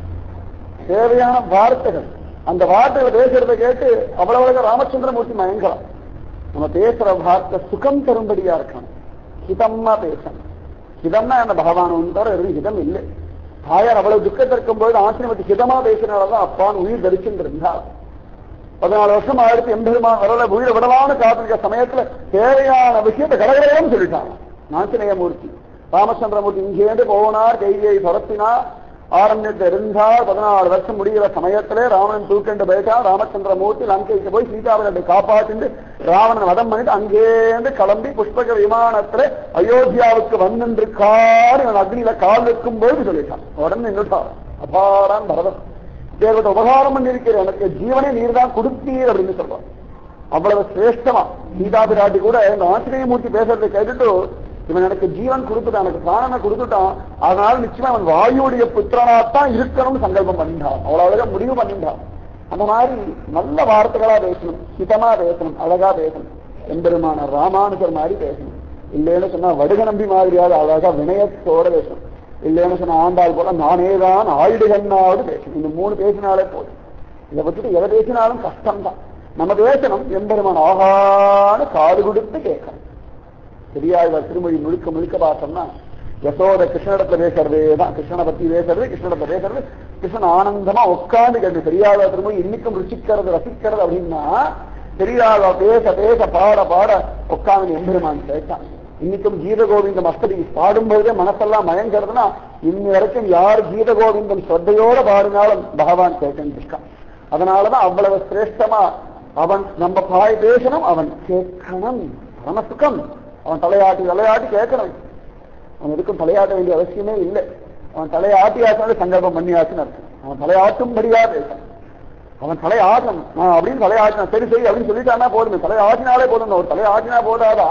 தேவையான வார்த்தைகள் அந்த வார்த்தைகளை பேசுறதை கேட்டு அவ்வளவு அழகா ராமச்சந்திரமூர்த்தி மயங்கலாம் நம்ம பேசுற வார்த்தை சுகம் தரும்படியா இருக்கணும் ஹிதமா பேசணும் ஹிதம்னா என்ன பகவான் ஒன்று தவிர வெறும் ஹிதம் இல்லை தாயார் அவ்வளவு துக்கத்தில் இருக்கும்போது ஆசிரமத்தை ஹிதமா பேசினால்தான் அப்பான் உயிர் தரிச்சுட்டு இருந்தார் பதினாலு வருஷம் ஆயிரத்தி எண்பதுமான் வரல உயிரை விடலான்னு காத்திருக்க சமயத்துல தேவையான விஷயத்தை கடகடையும் சொல்லிட்டாங்க நாச்சினேயமூர்த்தி ராமச்சந்திரமூர்த்தி இங்கேருந்து போனார் கையை துரத்தினார் ஆரண்யத்தை இருந்தார் பதினாலு வருஷம் முடிகிற சமயத்திலே ராவணன் தூக்கண்டு போயிட்டான் ராமச்சந்திரமூர்த்தி லங்கைக்கு போய் சீதாவிரத்தை காப்பாற்றிட்டு ராவணன் வதம் பண்ணிட்டு அங்கேருந்து கிளம்பி புஷ்பக விமானத்துல அயோத்தியாவுக்கு வந்துருக்கார் இவன் அக்னியில கால் வைக்கும் போது சொல்லிட்டான் உடனே நின்றுட்டான் அபாரான் பரதன் தேவத உபகாரம் பண்ணிருக்கிற எனக்கு ஜீவனை நீர் தான் கொடுத்தீர் அப்படின்னு சொல்றான் அவ்வளவு சிரேஷ்டமா சீதா பிராட்டி கூட இந்த ஆசிரியமூர்த்தி பேசுறதை கேட்டுட்டு இவன் எனக்கு ஜீவன் கொடுத்துட்டான் எனக்கு பிராணனை கொடுத்துட்டான் அதனால நிச்சயமா அவன் வாயுடைய புத்திரனாத்தான் இருக்கணும்னு சங்கல்பம் பண்ணிட்டான் அவ்வளவு அழகா முடிவு பண்ணிட்டான் அந்த மாதிரி நல்ல வார்த்தைகளா பேசணும் ஹிதமா பேசணும் அழகா பேசணும் எம்பெருமான ராமானுஜர் மாதிரி பேசணும் இல்லைன்னு சொன்னா வடுக நம்பி மாதிரியாவது அழகா வினயத்தோட பேசணும் இல்லைன்னு சொன்னா ஆண்டாள் போல நானே தான் ஆயுடுகன்னாவது பேசணும் இந்த மூணு பேசினாலே போதும் இதை வச்சுட்டு எதை பேசினாலும் கஷ்டம்தான் நம்ம பேசணும் எம்பெருமான் ஆகான்னு காது கொடுத்து கேட்கணும் பெரியாழ்வார் திருமொழி முழுக்க முழுக்க பார்த்தோம்னா யசோத கிருஷ்ணடத்துல பேசுறதே தான் கிருஷ்ணனை பத்தி பேசுறது கிருஷ்ணடத்துல பேசுறது கிருஷ்ணன் ஆனந்தமா உட்கார்ந்து கேட்டு பெரியாழ்வார் திருமொழி இன்னைக்கும் ருசிக்கிறது ரசிக்கிறது அப்படின்னா பெரியாழ்வார் பேச பேச பாட பாட உட்கார்ந்து எம்பெருமான் கேட்டான் இன்னைக்கும் கீதகோவிந்தம் அஸ்தடி பாடும்பொழுதே மனசெல்லாம் மயங்கிறதுனா இன்னி வரைக்கும் யார் கீதகோவிந்தம் ஸ்ரத்தையோட பாடினாலும் பகவான் கேட்டுன்னு இருக்கான் அதனாலதான் அவ்வளவு சிரேஷ்டமா அவன் நம்ம பாய் பேசணும் அவன் கேட்கணும் பரம சுகம் அவன் தலையாட்டி தலையாட்டி கேட்கணும் அவன் எதுக்கும் தலையாட்ட வேண்டிய அவசியமே இல்லை அவன் தலையாட்டியாச்சாலும் சங்கல்பம் பண்ணியாச்சுன்னு அர்த்தம் அவன் தலையாட்டும்படியா பேசணும் அவன் தலையாட்டணும் நான் அப்படின்னு தலையாட்டினா சரி சரி அப்படின்னு சொல்லிட்டானா போதுமே தலையாட்டினாலே போதும் ஒரு தலையாட்டினா போதாதா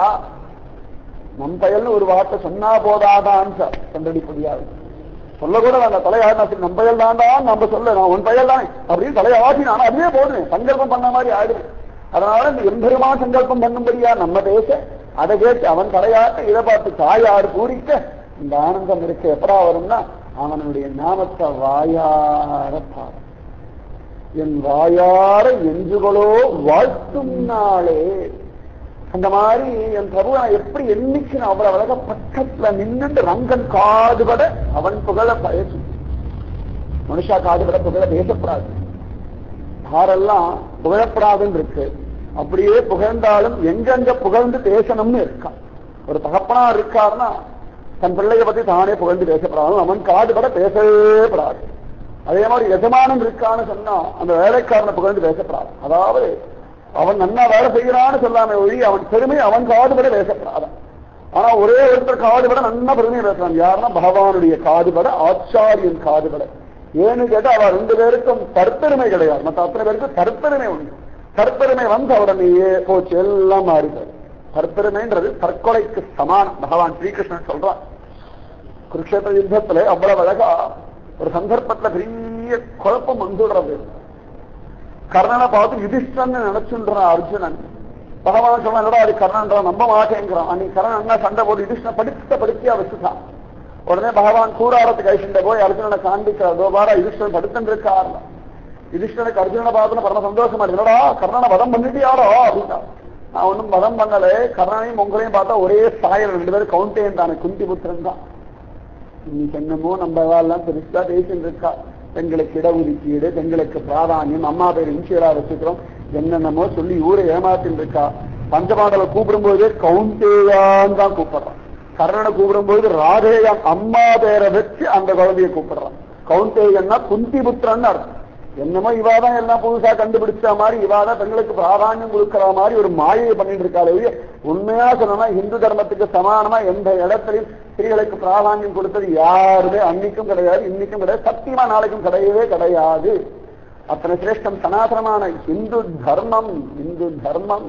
நம் பயல்னு ஒரு வார்த்தை சொன்னா போதாதான் கண்டடி முடியாது சொல்ல கூட வேண்டாம் தலையாடினா சரி நம் பயல் தான்டா நம்ம சொல்ல நான் உன் பயல் தான் அப்படின்னு தலையாட்டினானா அதுவே போதுமே சங்கல்பம் பண்ண மாதிரி ஆயிடுது அதனால இந்த எம்பெருமா சங்கல்பம் பண்ணும்படியா நம்ம பேச அதை கேட்டு அவன் தலையாட்ட இதை பார்த்து தாயார் பூரிக்க இந்த ஆனந்தம் இருக்க எப்படா வரும்னா அவனுடைய நாமத்தை வாயார பாடும் என் வாயார எஞ்சுகளோ வாழ்த்தும் நாளே அந்த மாதிரி என் பிரபு நான் எப்படி என்னைக்கு நான் அவ்வளவு அழகா பக்கத்துல நின்னுட்டு ரங்கன் காதுபட அவன் புகழ பேசும் மனுஷா காதுபட புகழ பேசப்படாது யாரெல்லாம் புகழப்படாதுன்னு இருக்கு அப்படியே புகழ்ந்தாலும் எங்கெங்க புகழ்ந்து பேசணும்னு இருக்கான் ஒரு தகப்பனா இருக்காருன்னா தன் பிள்ளைய பத்தி தானே புகழ்ந்து பேசப்படாது அவன் காதுபட பேசவே படாது அதே மாதிரி எஜமானம் இருக்கான்னு சொன்னா அந்த வேலைக்காரனை புகழ்ந்து பேசப்படாது அதாவது அவன் நன்னா வேலை செய்யறான்னு சொல்லாம ஒழி அவன் பெருமை அவன் காதுபட பேசப்படாதான் ஆனா ஒரே ஒருத்தர் காதுபட நன்னா பெருமையை பேசுறான் யாருன்னா பகவானுடைய காதுபட ஆச்சாரியன் காதுபட ஏன்னு கேட்டா அவ ரெண்டு பேருக்கும் தற்பெருமை கிடையாது மற்ற அத்தனை பேருக்கு தற்பெருமை உண்டு தற்பெருமை வந்து உடனேயே போச்சு எல்லாம் மாறிப்பாரு தற்பெருமைன்றது தற்கொலைக்கு சமானம் பகவான் ஸ்ரீகிருஷ்ணன் சொல்றான் குருஷேத்திர யுத்தத்துல அவ்வளவு அழகா ஒரு சந்தர்ப்பத்துல பெரிய குழப்பம் வந்துடுறது கர்ணனை பார்த்து யுதிஷ்டன் நினைச்சுன்றான் அர்ஜுனன் பகவான் சொன்னா என்னடா அது கர்ணன்றான் நம்ப மாட்டேங்கிறான் அன்னைக்கு கர்ணன் என்ன சண்டை போட்டு யுதிஷ்ண படித்த படித்தியா வச்சுட்டான் உடனே பகவான் கூறாரத்துக்கு ஐஷண்ட போய் அர்ஜுனனை காண்பிக்கிறார் தோபாரா யுதிஷ்டன் படுத்துட்டு இருக்காருல யுதிஷ்டனுக்கு அர்ஜுனனை பார்த்து பரம சந்தோஷமா இருக்கு என்னடா கர்ணனை வதம் பண்ணிட்டியாடோ அப்படின்னா நான் ஒன்றும் வதம் பண்ணல கர்ணனையும் உங்களையும் பார்த்தா ஒரே சாயல் ரெண்டு பேரும் கவுண்டேன் தானே குந்தி புத்திரன் தான் இன்னைக்கு என்னமோ நம்ம எல்லாம் பெருசா பேசிட்டு இருக்கா பெண்களுக்கு இடஒதுக்கீடு பெண்களுக்கு பிராதானியம் அம்மா பேர் இன்சியலா வச்சுக்கிறோம் என்னென்னமோ சொல்லி ஊரை ஏமாத்தின்னு இருக்கா பஞ்சபாண்டல கூப்பிடும்போது கவுண்டேயான் தான் கூப்பிடுறான் கர்ணனை கூப்பிடும்போது ராதேயான் அம்மா பேரை வச்சு அந்த குழந்தைய கூப்பிடுறான் கவுண்டேயன்னா குந்தி புத்திரன் அர்த்தம் என்னமோ இவாதான் எல்லாம் புதுசா கண்டுபிடிச்ச மாதிரி இவாதான் பெண்களுக்கு பிராதானியம் கொடுக்கிற மாதிரி ஒரு மாயையை பண்ணிட்டு இருக்காளே ஒழிய உண்மையா சொல்லணும்னா இந்து தர்மத்துக்கு சமானமா எந்த இடத்துலையும் ஸ்திரீகளுக்கு பிராதானியம் கொடுத்தது யாருமே அன்னைக்கும் கிடையாது இன்னைக்கும் கிடையாது சத்தியமா நாளைக்கும் கிடையவே கிடையாது அத்தனை சிரேஷ்டம் சனாதனமான இந்து தர்மம் இந்து தர்மம்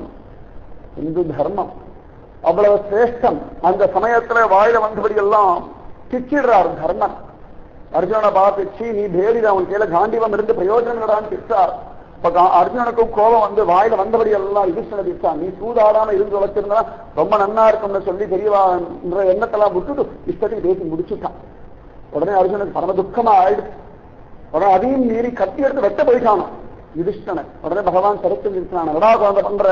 இந்து தர்மம் அவ்வளவு சிரேஷ்டம் அந்த சமயத்துல வாயில வந்தபடி எல்லாம் திச்சிடுறார் தர்மன் அர்ஜுனனை பார்த்துச்சு நீ பேரித அவன் கீழே காண்டிவம் இருந்து பிரயோஜனங்களான்னு திட்டார் இப்ப கா- அர்ஜுனனுக்கும் கோபம் வந்து வாயில வந்தபடி எல்லாம் யுதிஷ்டனை திட்டான் நீ சூதாடாம இருந்து வச்சிருந்தா ரொம்ப நன்னா இருக்கும்னு சொல்லி பெரியவா என்ற எண்ணத்தெல்லாம் விட்டுட்டு இஷ்டத்துக்கு பேசி முடிச்சுட்டான் உடனே அர்ஜுனுக்கு பரம துக்கமா ஆயிடுச்சு உடனே அதையும் மீறி கத்தி எடுத்து வெட்ட போயிட்டானோ யுதிஷ்டனை உடனே பகவான் தடுத்து நிறுத்தினான் எடா குழந்தை பண்ற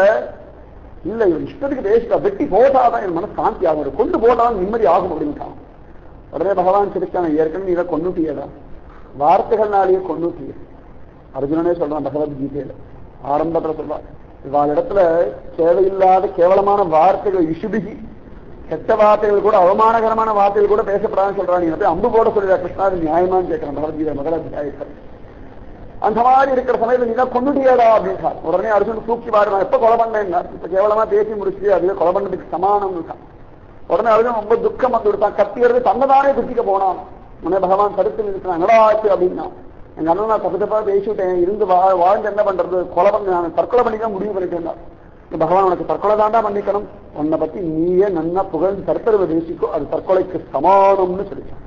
இல்ல இவன் இஷ்டத்துக்கு பேசிட்டா வெட்டி போட்டாதான் என் மனசு சாந்தி ஆகும் இவரை கொண்டு போட்டாதான் நிம்மதி ஆகும் அப்படின்ட்டான் உடனே பகவான் சிரிச்சான ஏற்கனவே நீ இதை கொண்டுட்டியடா வார்த்தைகள்னாலேயே கொண்டுட்டிய அர்ஜுனனே சொல்றான் பகவத்கீதையில ஆரம்பத்துல சொல்றான் இவாள் இடத்துல தேவையில்லாத கேவலமான வார்த்தைகள் இசுபிகி கெட்ட வார்த்தைகள் கூட அவமானகரமான வார்த்தைகள் கூட பேசப்படாதுன்னு சொல்றான் நீ போய் அம்பு போட சொல்லுறா கிருஷ்ணா அது நியாயமான்னு கேட்கிறான் பகவத்கீதை முதல் அத்தியாயத்தில் அந்த மாதிரி இருக்கிற சமயத்துல நீ தான் கொண்டுட்டியாடா அப்படின்றார் உடனே அர்ஜுன் தூக்கி பாரு நான் எப்ப கொலை பண்ணேன் இப்ப கேவலமா பேசி முடிச்சு அதுவே கொலை பண்ணதுக்கு சமானம் உடனே அர்ஜுன் ரொம்ப துக்கம் வந்து விடுத்தான் கத்தி எடுத்து தன்னதானே குத்திக்க போனான் உடனே பகவான் தடுத்து நிறுத்தினான் என்னடா ஆச்சு அப்படின்னா எங்க அண்ணன் நான் தப்பு தப்பா பேசிவிட்டேன் இருந்து வா வாழ்ந்து என்ன பண்றது கொலை பண்ண நான் தற்கொலை பண்ணிக்க முடிவு பண்ணிட்டேன் பகவான் உனக்கு தற்கொலை தாண்டா பண்ணிக்கணும் உன்னை பத்தி நீயே நன்னா புகழ்ந்து தற்பெருமை பேசிக்கோ அது தற்கொலைக்கு சமானம்னு சொல்லிட்டான்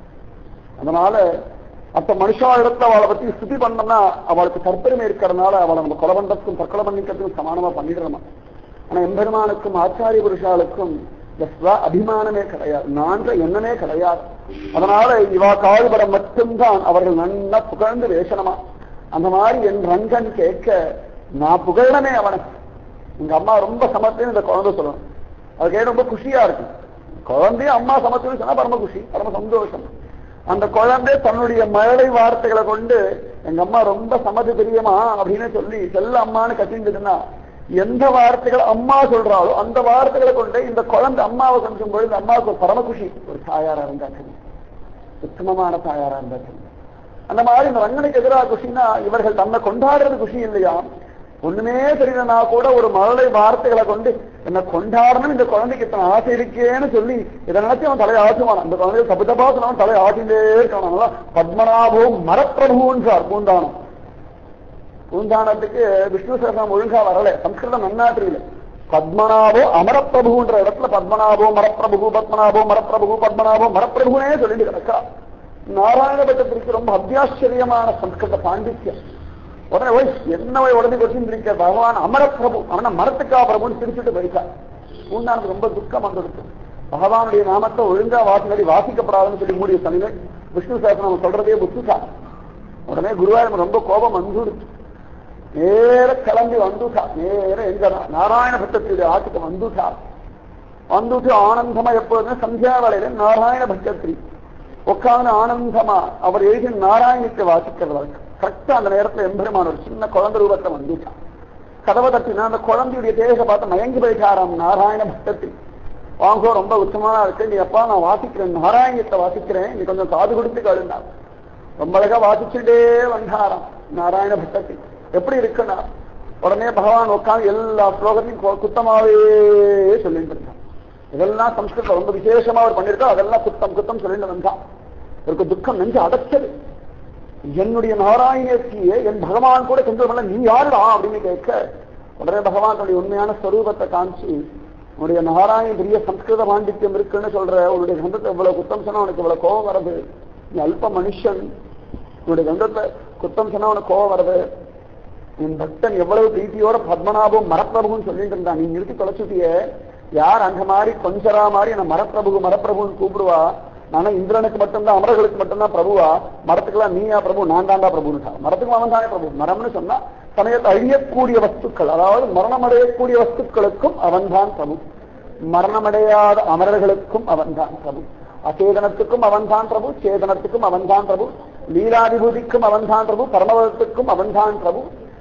அதனால மற்ற மனுஷா இடத்துல அவளை பத்தி ஸ்துதி பண்ணோம்னா அவளுக்கு தற்பெருமை இருக்கிறதுனால அவளை நம்ம கொலை பண்றதுக்கும் தற்கொலை பண்ணிக்கிறதுக்கும் சமானமா பண்ணிடுறோமா ஆனா எம்பெருமானுக்கும் ஆச்சாரிய புருஷாளுக்கும் இந்த ஸ்வ அபிமானமே கிடையாது நான்ற எண்ணமே கிடையாது அதனால இவா கால்பட மட்டும்தான் அவர்கள் நன்னா புகழ்ந்து வேஷனமா அந்த மாதிரி என் ரங்கன் கேட்க நான் புகழனமே அவனை எங்க அம்மா ரொம்ப சமத்துன்னு இந்த குழந்தை சொல்லணும் அது கேட்க ரொம்ப குஷியா இருக்கு குழந்தைய அம்மா சமத்துன்னு சொன்னா பரம குஷி பரம சந்தோஷம் அந்த குழந்தை தன்னுடைய மழலை வார்த்தைகளை கொண்டு எங்க அம்மா ரொம்ப சமது பிரியமா அப்படின்னு சொல்லி செல்ல அம்மான்னு கட்டிட்டுன்னா எந்த வார்த்தைகளை அம்மா சொல்றாளோ அந்த வார்த்தைகளை கொண்டு இந்த குழந்தை அம்மாவை கொஞ்சம் பொழுது அம்மாவுக்கு ஒரு பரம குஷி ஒரு தாயாரா இருந்தாச்சு உத்தமமான தாயாரா இருந்தாச்சு அந்த மாதிரி இந்த ரங்கனுக்கு எதிராக குஷின்னா இவர்கள் தன்னை கொண்டாடுறது குஷி இல்லையா ஒண்ணுமே தெரியலனா கூட ஒரு மழலை வார்த்தைகளை கொண்டு என்ன கொண்டாடணும் இந்த குழந்தைக்கு இத்தனை ஆசை இருக்கேன்னு சொல்லி இதை நினைச்சு அவன் தலையை ஆசுவான் அந்த குழந்தைய தப்பு தப்பா சொன்னவன் தலையை ஆசிண்டே இருக்கான் பத்மநாபம் மரப்பிரபுன்றார் பூந்தானம் பூந்தானத்துக்கு விஷ்ணு சகசம் ஒழுங்கா வரல சம்ஸ்கிருதம் நன்னா தெரியல பத்மநாபோ அமரப்பிரபுன்ற இடத்துல பத்மநாபோ மரப்பிரபு பத்மநாபோ மரப்பிரபு பத்மநாபோ மரப்பிரபுனே சொல்லிட்டு கிடக்கா நாராயணபட்டத்திற்கு ரொம்ப அத்தியாச்சரியமான சம்ஸ்கிருத பாண்டித்யம் உடனே ஓய் என்ன போய் உடனே கொட்டிருக்க பகவான் அமரப்பிரபு அவன மரத்துக்கா பிரபுன்னு சிரிச்சுட்டு போயிட்டார் பூண்டானுக்கு ரொம்ப துக்கம் வந்துடுச்சு பகவானுடைய நாமத்தை ஒழுங்கா வாசினடி வாசிக்கப்படாதுன்னு சொல்லி மூடிய சனிகள் விஷ்ணு சாஸ்திரம் சொல்றதே புத்துசா உடனே குருவாயூர் ரொம்ப கோபம் வந்துடுச்சு நேர கிளம்பி வந்துட்டா நேர எங்க நாராயண பட்டத்தினுடைய ஆட்டுக்கு வந்துட்டா வந்துட்டு ஆனந்தமா எப்போதுமே சந்தியா வேலையில நாராயண பட்டத்திரி உட்காந்து ஆனந்தமா அவர் எழுதி நாராயணிக்கு வாசிக்கிறது வழக்கம் கரெக்டா அந்த நேரத்துல எம்பெருமான ஒரு சின்ன குழந்தை ரூபத்தை வந்துட்டான் கதவை தட்டினா அந்த குழந்தையுடைய தேகத்தை பார்த்து மயங்கி போயிட்டாராம் நாராயண பக்தத்தில் வாங்கோ ரொம்ப உத்தமமா இருக்கு நீ அப்பா நான் வாசிக்கிறேன் நாராயணத்தை வாசிக்கிறேன் நீ கொஞ்சம் காது கொடுத்து கழுந்தார் ரொம்ப அழகா வாசிச்சுட்டே வந்தாராம் நாராயண பக்தத்தில் எப்படி இருக்குன்னா உடனே பகவான் உட்காந்து எல்லா ஸ்லோகத்தையும் கு- குத்தமாவே சொல்லிட்டு இருந்தான் இதெல்லாம் சம்ஸ்கிருதம் ரொம்ப விசேஷமா அவர் பண்ணிருக்கா அதெல்லாம் குத்தம் குத்தம் சொல்லிட்டு வந்தான் இவருக்கு துக்கம் நெஞ்சு அடைச்சது என்னுடைய நாராயணத்தியே என் பகவான் கூட சென்று பண்ணல நீ யாருடா அப்படின்னு கேட்க உடனே பகவான் தன்னுடைய உண்மையான ஸ்வரூபத்தை காமிச்சு உன்னுடைய நாராயண பெரிய சம்ஸ்கிருத பாண்டித்யம் இருக்குன்னு சொல்ற உன்னுடைய கந்தத்தை இவ்வளவு குத்தம் சொன்னா உனக்கு இவ்வளவு கோபம் வருது நீ அல்ப மனுஷன் உன்னுடைய கந்தத்தை குத்தம் சொன்னா உனக்கு கோபம் வருது என் பக்தன் எவ்வளவு பிரீத்தியோட பத்மநாபம் மரப்பிரபுன்னு சொல்லிட்டு இருந்தான் நீ நிறுத்தி தொலைச்சுட்டிய யார் அந்த மாதிரி கொஞ்சரா மாதிரி என்ன மரப்பிரபு மரப்பிரபுன்னு கூப்பிடுவா நானா இந்திரனுக்கு மட்டும்தான் அமரர்களுக்கு மட்டும்தான் பிரபுவா மரத்துக்கெல்லாம் நீயா பிரபு நான் தாண்டா பிரபுன்னு மரத்துக்கு அவன் தானே பிரபு மரம்னு சொன்னா சமயத்தில் அழியக்கூடிய வஸ்துக்கள் அதாவது மரணமடையக்கூடிய வஸ்துக்களுக்கும் அவன்தான் பிரபு மரணமடையாத அமரர்களுக்கும் அவன்தான் பிரபு அச்சேதனத்துக்கும் அவன்தான் பிரபு சேதனத்துக்கும் அவன்தான் பிரபு லீலாதிபூதிக்கும் அவன்தான் பிரபு பரமபதத்துக்கும் அவன்தான் பிரபு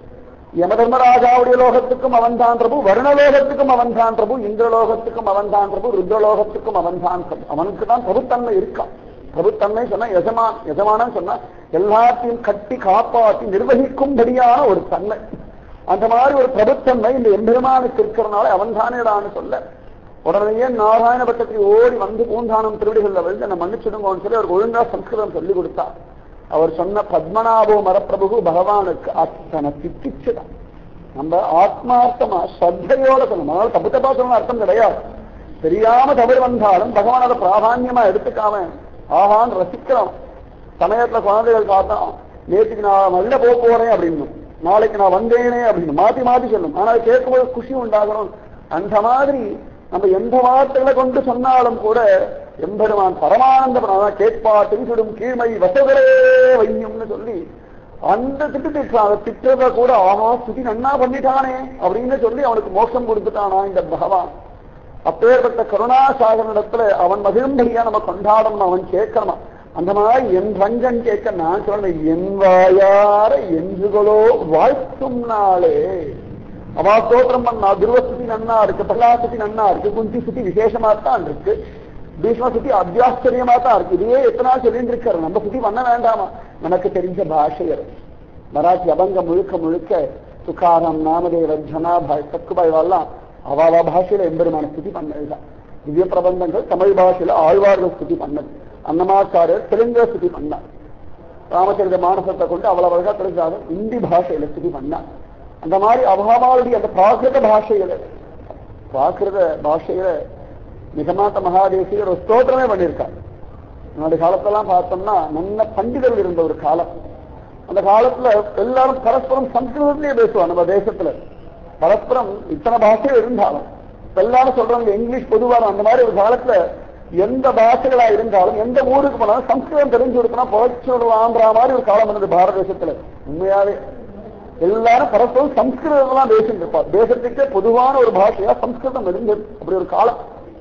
யமதர்மராஜாவுடைய லோகத்துக்கும் அவன்தான் பிரபு வருணலோகத்துக்கும் அவன்தான் பிரபு இந்திரலோகத்துக்கும் அவன்தான் பிரபு ருத்ரலோகத்துக்கும் அவன்தான் பிரபு அவனுக்கு தான் பிரபுத்தன்மை இருக்கான் பிரபுத்தன்மை சொன்னா எஜமான் எஜமானன் சொன்னா எல்லாத்தையும் கட்டி காப்பாற்றி நிர்வகிக்கும்படியான ஒரு தன்மை அந்த மாதிரி ஒரு பிரபுத்தன்மை இந்த எம்பெருமானுக்கு இருக்கிறனால அவன் தானேடான்னு சொல்ல உடனேயே நாராயண பட்டத்தில் ஓடி வந்து பூந்தானம் திருவிடிகளில் விழுந்து என்ன மன்னிச்சிடுங்கன்னு சொல்லி அவர் ஒழுங்கா சம்ஸ்கிருதம் சொல்லி கொடுத்தார் அவர் சொன்ன பத்மநாபோ மரப்பிரபு பகவானுக்கு அத்தனை திட்டிச்சுதான் நம்ம ஆத்மார்த்தமா ஸ்ரத்தையோட சொல்லணும் அதனால தப்பு தப்பா சொல்லணும் அர்த்தம் கிடையாது தெரியாம தவறு வந்தாலும் பகவான் அதை பிராதான்யமா எடுத்துக்காம ஆஹான்னு ரசிக்கிறோம் சமயத்துல குழந்தைகள் பார்த்தோம் நேற்றுக்கு நான் வெளில போக போறேன் அப்படின்னு நாளைக்கு நான் வந்தேனே அப்படின்னு மாத்தி மாத்தி சொல்லும் ஆனா அது கேட்கும்போது குஷி உண்டாகணும் அந்த மாதிரி நம்ம எந்த வார்த்தைகளை கொண்டு சொன்னாலும் கூட எம்பெருமான் பரமானந்தம் கேட்பாட்டில் சுடும் கீழ்மை வசதரே வையும்னு சொல்லி அந்த திட்டு திட்டுறான் அதை திட்டுறத கூட ஆஹா சுதி நன்னா பண்ணிட்டானே அப்படின்னு சொல்லி அவனுக்கு மோட்சம் கொடுத்துட்டானா இந்த பகவான் அப்பேற்பட்ட கருணாசாகரனிடத்துல அவன் மகிழும்படியா நம்ம கொண்டாடணும் அவன் கேட்கணுமா அந்த மாதிரி என் ரங்கன் கேட்க நான் சொல்றேன் என் வாயார என்றுகளோ வாழ்த்தும் நாளே அவா ஸ்தோத்திரம் பண்ணா துருவஸ்துதி நன்னா இருக்கு பிரகலாசுதி நன்னா இருக்கு குந்தி சுத்தி விசேஷமா தான் இருக்கு பீஷ்ம சுத்தி அத்தியாச்சரியமா தான் இருக்கு இதையே எத்தனை நாள் சொல்லிட்டு இருக்காரு நம்ம சுத்தி பண்ண வேண்டாமா நமக்கு தெரிஞ்ச பாஷையர் மராத்தி அபங்க முழுக்க முழுக்க துக்காரம் நாமதேவர் ஜனாபாய் சக்குபாய் எல்லாம் அவாவா பாஷையில எம்பெருமான ஸ்துதி பண்ணதுதான் திவ்ய பிரபந்தங்கள் தமிழ் பாஷையில ஆழ்வார்கள் ஸ்துதி பண்ணது அன்னமாச்சாரியர் தெலுங்க ஸ்துதி பண்ணார் ராமச்சந்திர மானசத்தை கொண்டு அவ்வளவு அழகா தெரிஞ்சாக இந்தி பாஷையில ஸ்துதி பண்ணார் அந்த மாதிரி அபாவாளுடைய அந்த பிராகிருத பாஷையில பிராகிருத பாஷையில நிகமாத்த மகாதேசியர் ஒரு ஸ்தோத்திரமே பண்ணியிருக்கார் முன்னாடி காலத்தெல்லாம் பார்த்தோம்னா நல்ல பண்டிதர்கள் இருந்த ஒரு காலம் அந்த காலத்துல எல்லாரும் பரஸ்பரம் சம்ஸ்கிருதத்திலேயே பேசுவாங்க நம்ம தேசத்துல பரஸ்பரம் இத்தனை பாஷை இருந்தாலும் எல்லாரும் சொல்றாங்க இங்கிலீஷ் பொதுவான அந்த மாதிரி ஒரு காலத்துல எந்த பாஷைகளா இருந்தாலும் எந்த ஊருக்கு போனாலும் சம்ஸ்கிருதம் தெரிஞ்சு கொடுத்தனா புழைச்சு விடலான்ற மாதிரி ஒரு காலம் இருந்தது பாரத தேசத்துல உண்மையாவே எல்லாரும் பரஸ்பரம் சம்ஸ்கிருதம் தான் பேசிட்டு இருப்பா தேசத்துக்கே பொதுவான ஒரு பாஷையா சம்ஸ்கிருதம் இருந்தது அப்படி ஒரு காலம்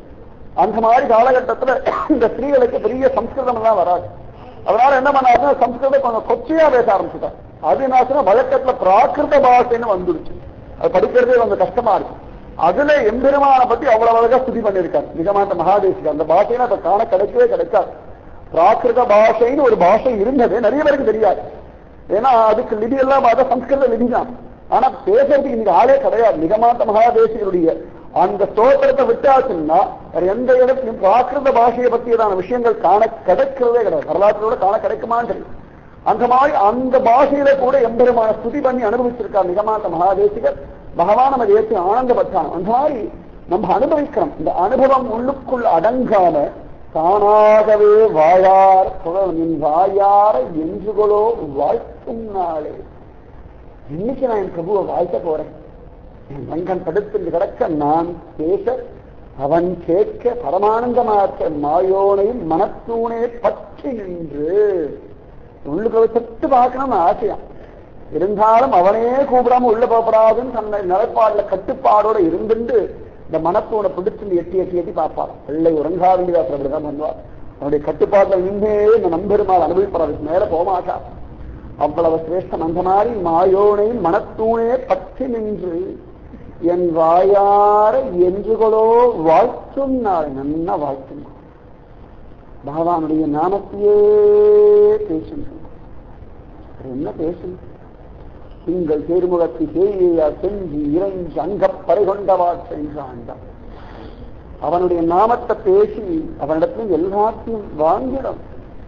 அந்த மாதிரி காலகட்டத்துல இந்த ஸ்திரீகளுக்கு பெரிய சம்ஸ்கிருதம் எல்லாம் வராது அதனால என்ன பண்ணாருன்னா சம்ஸ்கிருதம் கொஞ்சம் கொச்சையா பேச ஆரம்பிச்சுட்டார் அது என்ன வழக்கத்துல பிராகிருத பாஷைன்னு வந்துடுச்சு அது படிக்கிறதே கொஞ்சம் கஷ்டமா இருக்கு அதுல எம்பெருமான பத்தி அவ்வளவு அழகா ஸ்துதி பண்ணிருக்காரு நிஜமாந்த மகாதேசிக்கு அந்த பாஷையில அதை காண கிடைக்கவே கிடைக்காது பிராகிருத பாஷைன்னு ஒரு பாஷை இருந்தது நிறைய பேருக்கு தெரியாது ஏன்னா அதுக்கு லிபி எல்லாம் பார்த்தா சம்ஸ்கிருத லிபி தான் ஆனா பேசுறதுக்கு இன்னைக்கு ஆளே கிடையாது நிகமாந்த மகாதேசிகளுடைய அந்த ஸ்தோத்திரத்தை விட்டாச்சுன்னா வேற எந்த இடத்துலையும் பிராகிருத பாஷையை பற்றியதான விஷயங்கள் காண கிடைக்கிறதே கிடையாது வரலாற்றோட காண கிடைக்குமான்னு தெரியும் அந்த மாதிரி அந்த பாஷையில கூட எம்பெருமான ஸ்துதி பண்ணி அனுபவிச்சிருக்கார் நிகமாந்த மகாதேசிகர் பகவான் நம்ம ஏற்றி ஆனந்தப்பட்டான் அந்த மாதிரி நம்ம அனுபவிக்கிறோம் இந்த அனுபவம் உள்ளுக்குள் அடங்காம தானாகவே வாயார் நின் வாயார என்றுகளோ வாழ்த்தும் நாளே இன்னைக்கு நான் என் பிரபுவை வாழ்த்த போறேன் என் மங்கன் தடுத்து கிடக்க நான் பேச அவன் கேட்க பரமானந்தமாக்க மாயோனையும் மனத்தூணே பற்றி நின்று உள்ளுக்குள்ள சத்து பார்க்கணும்னு ஆசையாம் இருந்தாலும் அவனே கூப்பிடாம உள்ள போகப்படாதுன்னு தன்னை நிலைப்பாடுல கட்டுப்பாடோட இருந்துட்டு இந்த மனத்தோட பிடிச்சு எட்டி எட்டி எட்டி பார்ப்பார் பிள்ளை உறங்காவிலிதாசர் அப்படிதான் பண்ணுவார் அவனுடைய கட்டுப்பாடுல நின்றே இந்த நம்பெருமாள் அனுபவிப்பார் அதுக்கு மேல போக மாட்டார் அவ்வளவு சிரேஷ்டம் அந்த மாதிரி மாயோனை மனத்தூணே பற்றி நின்று என் வாயார என்றுகளோ வாழ்த்தும் நாள் நன்னா வாழ்த்தும் பகவானுடைய நாமத்தையே பேசுங்க என்ன பேசணும் திங்கள் தேர்முகத்தை தேயா செஞ்சு இறைஞ்சு அங்கப்பறை கொண்டவா சென்றாண்டான் அவனுடைய நாமத்தை பேசி அவனிடத்தில் எல்லாத்தையும் வாங்கிடும்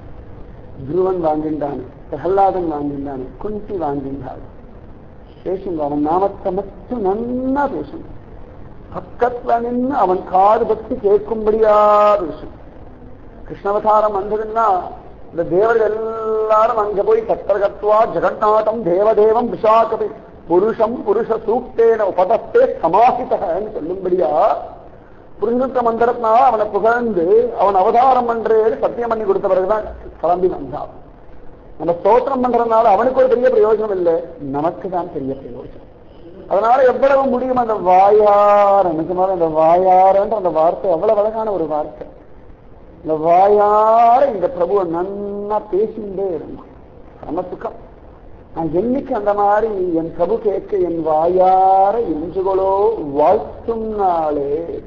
துருவன் வாங்கின்றான் பிரகல்லாதன் வாங்கின்றான் குந்தி வாங்கின்றான் பேசுங்க அவன் நாமத்தை மட்டும் நன்னா பேசுங்க பக்கத்துல நின்று அவன் காது பற்றி கேட்கும்படியா பேசும் கிருஷ்ணவதாரம் வந்ததுன்னா இந்த தேவர்கள் எல்லாரும் அங்க போய் தத்தரகத்வா ஜெகநாதம் தேவதேவம் விஷாகபி புருஷம் புருஷ சூக்தேன உபதத்தே சமாஹிதன்னு சொல்லும்படியா புரிஞ்சுட்ட மந்திரத்தினால அவனை புகழ்ந்து அவன் அவதாரம் பண்றேன்னு சத்தியம் பண்ணி கொடுத்த பிறகுதான் கிளம்பி வந்தான் நம்ம ஸ்தோத்திரம் பண்றதுனால அவனுக்கு ஒரு பெரிய பிரயோஜனம் இல்லை நமக்கு தான் பெரிய பிரயோஜனம் அதனால எவ்வளவு முடியும் அந்த வாயார நிஜமாக அந்த வாயாரன்ற அந்த வார்த்தை அவ்வளவு அழகான ஒரு வார்த்தை இந்த வாயார இந்த பிரபுவை நன்னா பேசிண்டே இருந்தான் பரம சுகம் நான் என்னைக்கு அந்த மாதிரி என் பிரபு கேட்க என் வாயார எஞ்சுகளோ வாழ்த்தும் நாளே